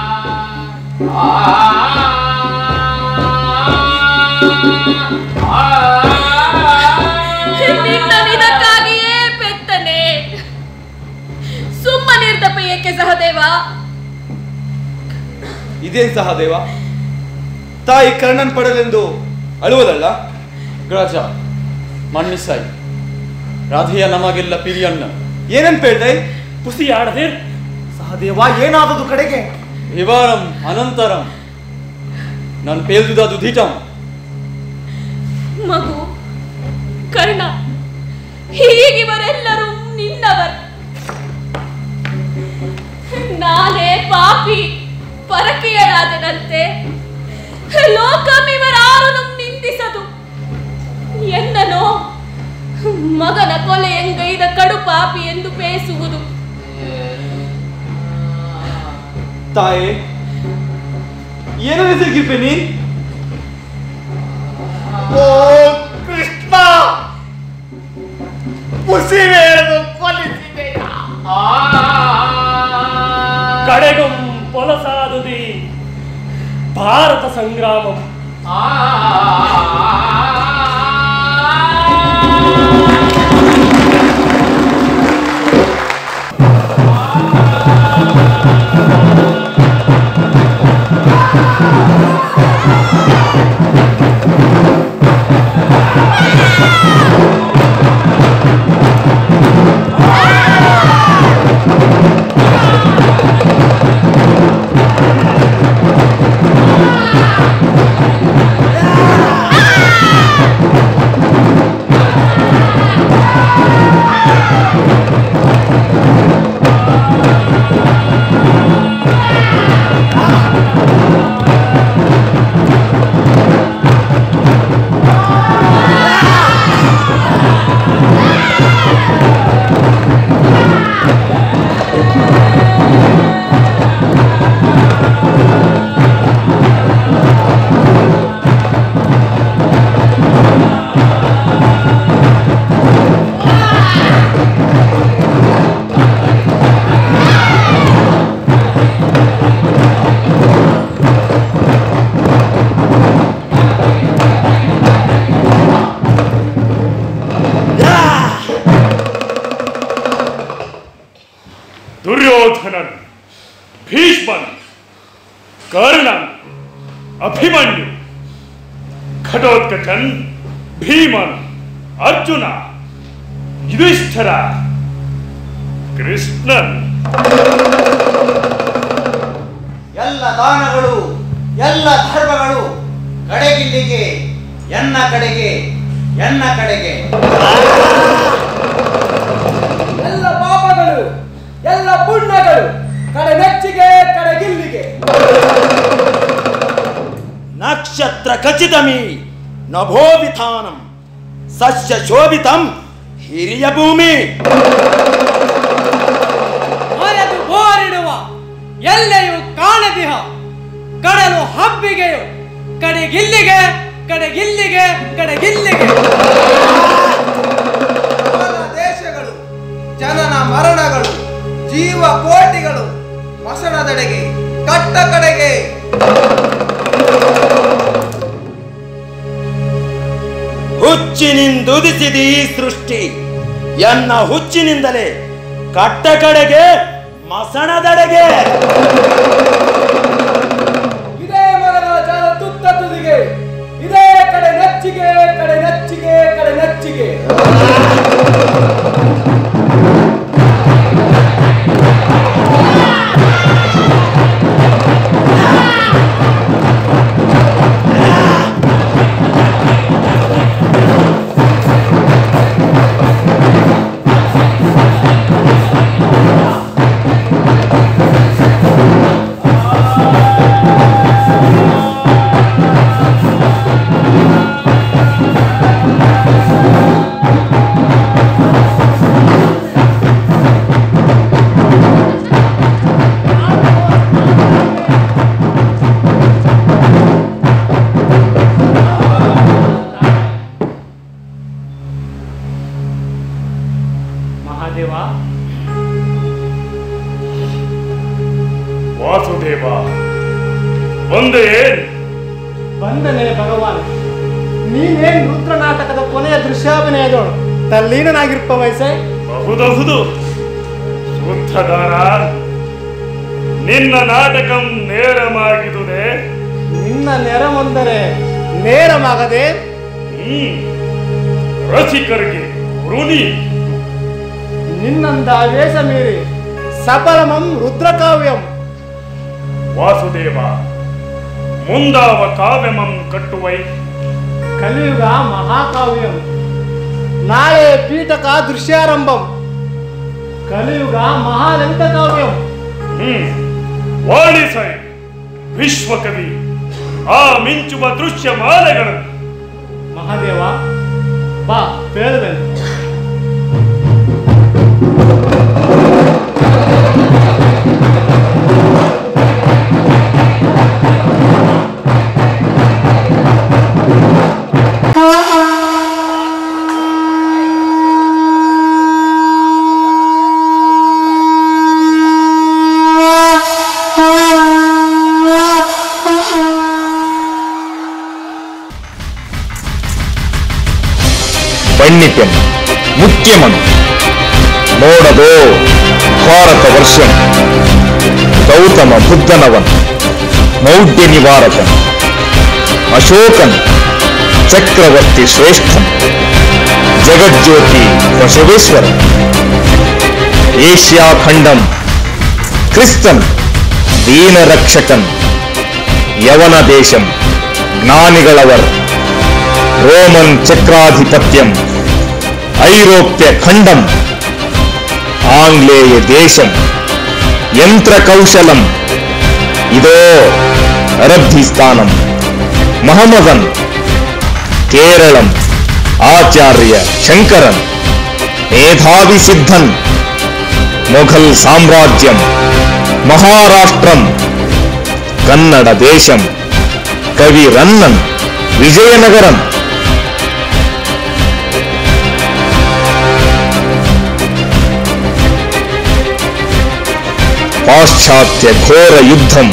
ನಿನ್ನ ನಿದಕ್ಕಾಗಿಯೇ ಪೆತ್ತನೆ ಸುಮ್ಮನಿರ್ದಪ್ಪ ಏಕೆ ಸಹದೇವ ಇದೇನ್ ಸಹದೇವ ತಾಯಿ ಕರ್ಣನ್ ಪಡೆದೆಂದು ಅಳುವುದಲ್ಲ ಗ್ರಾಜ ಮನ್ನಿಸಾಯಿ ರಾಧೆಯ ನಮಗೆಲ್ಲ ಪಿರಿಯಣ್ಣ ಏನೇನ್ ಪೇಳ್ದೈ ಪುಸಿ ಆಡದಿರ್ ಸಹದೇವ ಏನಾದದು ಕಡೆಗೆ ವಿವಾರಂ ಅನಂತರಂ ನಾನು ಪೇಲ್ದುದಾದು ಧೀಟಂ ಮಗು ಕರ್ಣ ಹೀಗಿವರೆಲ್ಲರೂ ನಿನ್ನವರು ನಾನೇ ಪಾಪಿ ಪರಕೀಯರಾದನಂತೆ ಲೋಕಮಿವರಾರು ನಿಂದಿಸದು ಎನ್ನನೋ ಮಗನ ಕೊಲೆ ಎಂಗೈದ ಕಡು ಪಾಪಿ ಎಂದು ಬೇಸುವುದು ತಾಯಿ ಏನು ಹೆಸರಿಗಿರ್ಬೆ ನೀ ಓ ಕೃಷ್ಣ ಉಸಿರೇಳದು ಕೊಲಿಸಿದೆಯ ಕಡೆಗುಂ ಪೊಲಸಾದುದಿ ಭಾರತ ಸಂಗ್ರಾಮಂ ದುರ್ಯೋಧನನ್ ಭೀಷ್ಮನ್ ಕರ್ಣನ್ ಅಭಿಮನ್ಯು ಘಟೋತ್ಕಚನ್ ಭೀಮನ್ ಅರ್ಜುನ ಯುಧಿಷ್ಠರ ಕೃಷ್ಣನ್ ಎಲ್ಲ ದಾನಗಳು ಎಲ್ಲ ಧರ್ಮಗಳು ಕಡೆಗಿಲ್ಲಿಗೆ ಎನ್ನ ಕಡೆಗೆ ಎನ್ನ ಕಡೆಗೆ ಎಲ್ಲ ಪಾಪಗಳು ಎಲ್ಲ ಪುಣ್ಯಗಳು ಕಡೆ ನೆಚ್ಚಿಗೆ ಕಡೆ ಗಿಲ್ಲಿಗೆ ನಕ್ಷತ್ರ ಖಚಿತಮಿ ನಭೋವಿಧಾನಂ ಸಸ್ಯ ಶೋಭಿತಂ ಹಿರಿಯ ಭೂಮಿ ಮರೆದು ಬೋರಿಡುವ ಎಲ್ಲೆಯೂ ಕಾಣದಿಹ ಕಡಲು ಹಬ್ಬಿಗೆಯು ಕಡೆಗಿಲ್ಲಿಗೆ ಕಡೆಗಿಲ್ಲಿಗೆ ಕಡೆಗಿಲ್ಲಿಗೆ ದೇಶಗಳು ಜನನ ಮರಣಗಳು ಜೀವ ಕೋಟಿಗಳು ಮಸಣದೆಡೆಗೆ ಕಟ್ಟ ಕಡೆಗೆ ಹುಚ್ಚಿನಿಂದುದಿಸಿದ ಈ ಸೃಷ್ಟಿ ಎನ್ನ ಹುಚ್ಚಿನಿಂದಲೇ ಕಟ್ಟ ಕಡೆಗೆ ಮಸಣದಡೆಗೆ ಇದೇ ಮಗನ ಜಾಲ ತುತ್ತ ತುದಿಗೆ ಇದೇ ಕಡೆ ನೆಚ್ಚಿಗೆ ಕಡೆ ನೆಚ್ಚಿಗೆ ಕಡೆ ನೆಚ್ಚಿಗೆ ಮಹಾದೇವ ವಾಸುದೇವ ಒಂದೇ ಬಂದನೆ ಭಗವಾನ್ ನೀನೇನ್ ರುದ್ರ ನಾಟಕದ ಕೊನೆಯ ದೃಶ್ಯಾಭಿನಯದೋಳು ತಲ್ಲೀನನಾಗಿರ್ಪ ವಯಸ್ಸೆ ಬಹುದಹುದು ಶುದ್ಧದಾರ ನಿನ್ನ ನಾಟಕಂ ನೇರಮಾಗಿದುದೆ ನಿನ್ನ ನೆರವೊಂದರೆ ನೇರಮಾಗದೆ ಹ್ಮ್ ರಸಿಕರಿಗೆ ಋಣಿ ನಿನ್ನಂದ ವೇಷ ಮೀರಿ ಸಫಲಮಂ ರುದ್ರಕಾವ್ಯಂ ವಾಸುದೇವ ಮುಂದಾವ ಕಾವ್ಯಮಂ ಕಟ್ಟುವೈ ಕಲಿಯುಗ ಮಹಾಕಾವ್ಯಂ ನಾಳೆ ಪೀಠಕ ದೃಶ್ಯಾರಂಭಂ ಕಲಿಯುಗ ಮಹಾಲಲಿತ ಕಾವ್ಯಂ ಹ್ಮ್ ವಾಣಿಸೈ ವಿಶ್ವಕವಿ ಆ ಮಿಂಚುವ ದೃಶ್ಯ ಮಾಲೆಗಳನ್ನು ಮಹಾದೇವ ಬಾ ಬೇಡವೆನು ಬಣ್ಣಿಪೆನ್ ಮುಖ್ಯಮನು ನೋಡದೋ ಭಾರತ ವರ್ಷಂ ಗೌತಮ ಬುದ್ಧನವನ್ ಮೌಢ್ಯ ನಿವಾರಕನ್ ಅಶೋಕನ್ ಚಕ್ರವರ್ತಿ ಶ್ರೇಷ್ಠನ್ ಜಗಜ್ಯೋತಿ ಬಸವೇಶ್ವರನ್ ಏಷ್ಯಾ ಖಂಡಂ ಕ್ರಿಸ್ತನ್ ದೀನರಕ್ಷಕನ್ ಯವನ ದೇಶಂ ಜ್ಞಾನಿಗಳವರ್ ರೋಮನ್ ಚಕ್ರಾಧಿಪತ್ಯಂ ಐರೋಪ್ಯ ಖಂಡಂ ಆಂಗ್ಲೇಯ ದೇಶಂ ಯಂತ್ರ ಕೌಶಲಂ ಇದೋ ಅರಬ್ಧಿಸ್ಥಾನಂ ಮಹಮದನ್ ಕೇರಳಂ ಆಚಾರ್ಯ ಶಂಕರನ್ ಮೇಧಾವಿ ಸಿದ್ಧನ್ ಮೊಘಲ್ ಸಾಮ್ರಾಜ್ಯಂ ಮಹಾರಾಷ್ಟ್ರಂ ಕನ್ನಡ ದೇಶಂ ಕವಿ ರನ್ನನ್ ವಿಜಯನಗರಂ ಪಾಶ್ಚಾತ್ಯ ಘೋರ ಯುದ್ಧಂ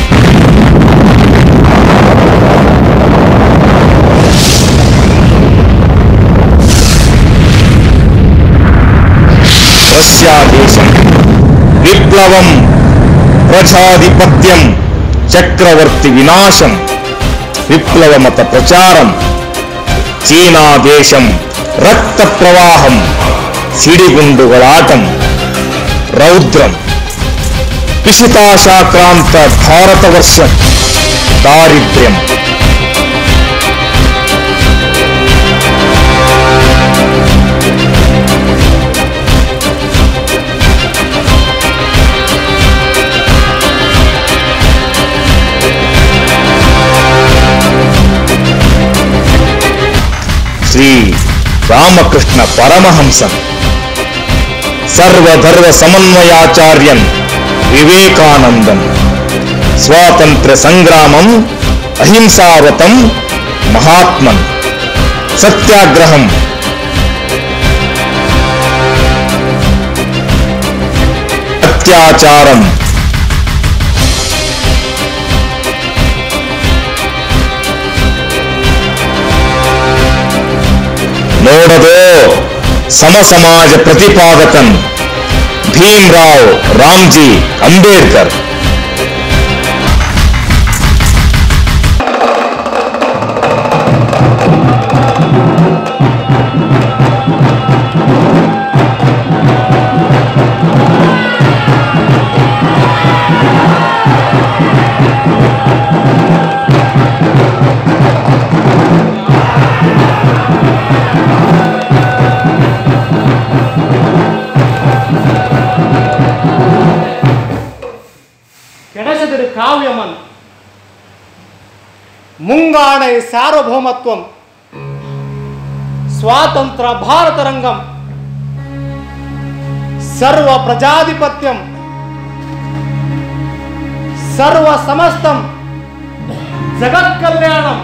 రష్యాదేశం విప్లవం ప్రజాధిపత్యం చక్రవర్తి వినాశం విప్లవమత ప్రచారం చీనా దేశం రక్త ప్రవాహం సిడిగుండుగలాటం రౌద్రం పిశితాశాక్రాంత భారతవర్షం దారిద్ర్యం ರಾಮಕೃಷ್ಣ ಪರಮಹಂಸನ್ ಸರ್ವಧರ್ಮ ಸಮನ್ವಯಾಚಾರ್ಯನ್ ವಿವೇಕಾನಂದನ್ ಸ್ವಾತಂತ್ರ್ಯ ಸಂಗ್ರಾಮಂ ಅಹಿಂಸಾವತಂ ಮಹಾತ್ಮನ್ ಸತ್ಯಾಗ್ರಹಂ ಅತ್ಯಾಚಾರಂ ನೋಡದೋ ಸಮಸಮಾಜ ಪ್ರತಿಪಾದಕನ್ ಭೀಮ್ರಾವ್ ರಾಮ್ಜಿ ಅಂಬೇಡ್ಕರ್ ಕೆಡಸದಿರು ಕಾವ್ಯಮನ್ ಮುಂಗಾಣೈ ಸಾರ್ವಭೌಮತ್ವಂ ಸ್ವಾತಂತ್ರ್ಯ ಭಾರತ ರಂಗಂ ಸರ್ವ ಪ್ರಜಾಧಿಪತ್ಯಂ ಸರ್ವ ಸಮಸ್ತಂ ಜಗತ್ ಕಲ್ಯಾಣಂ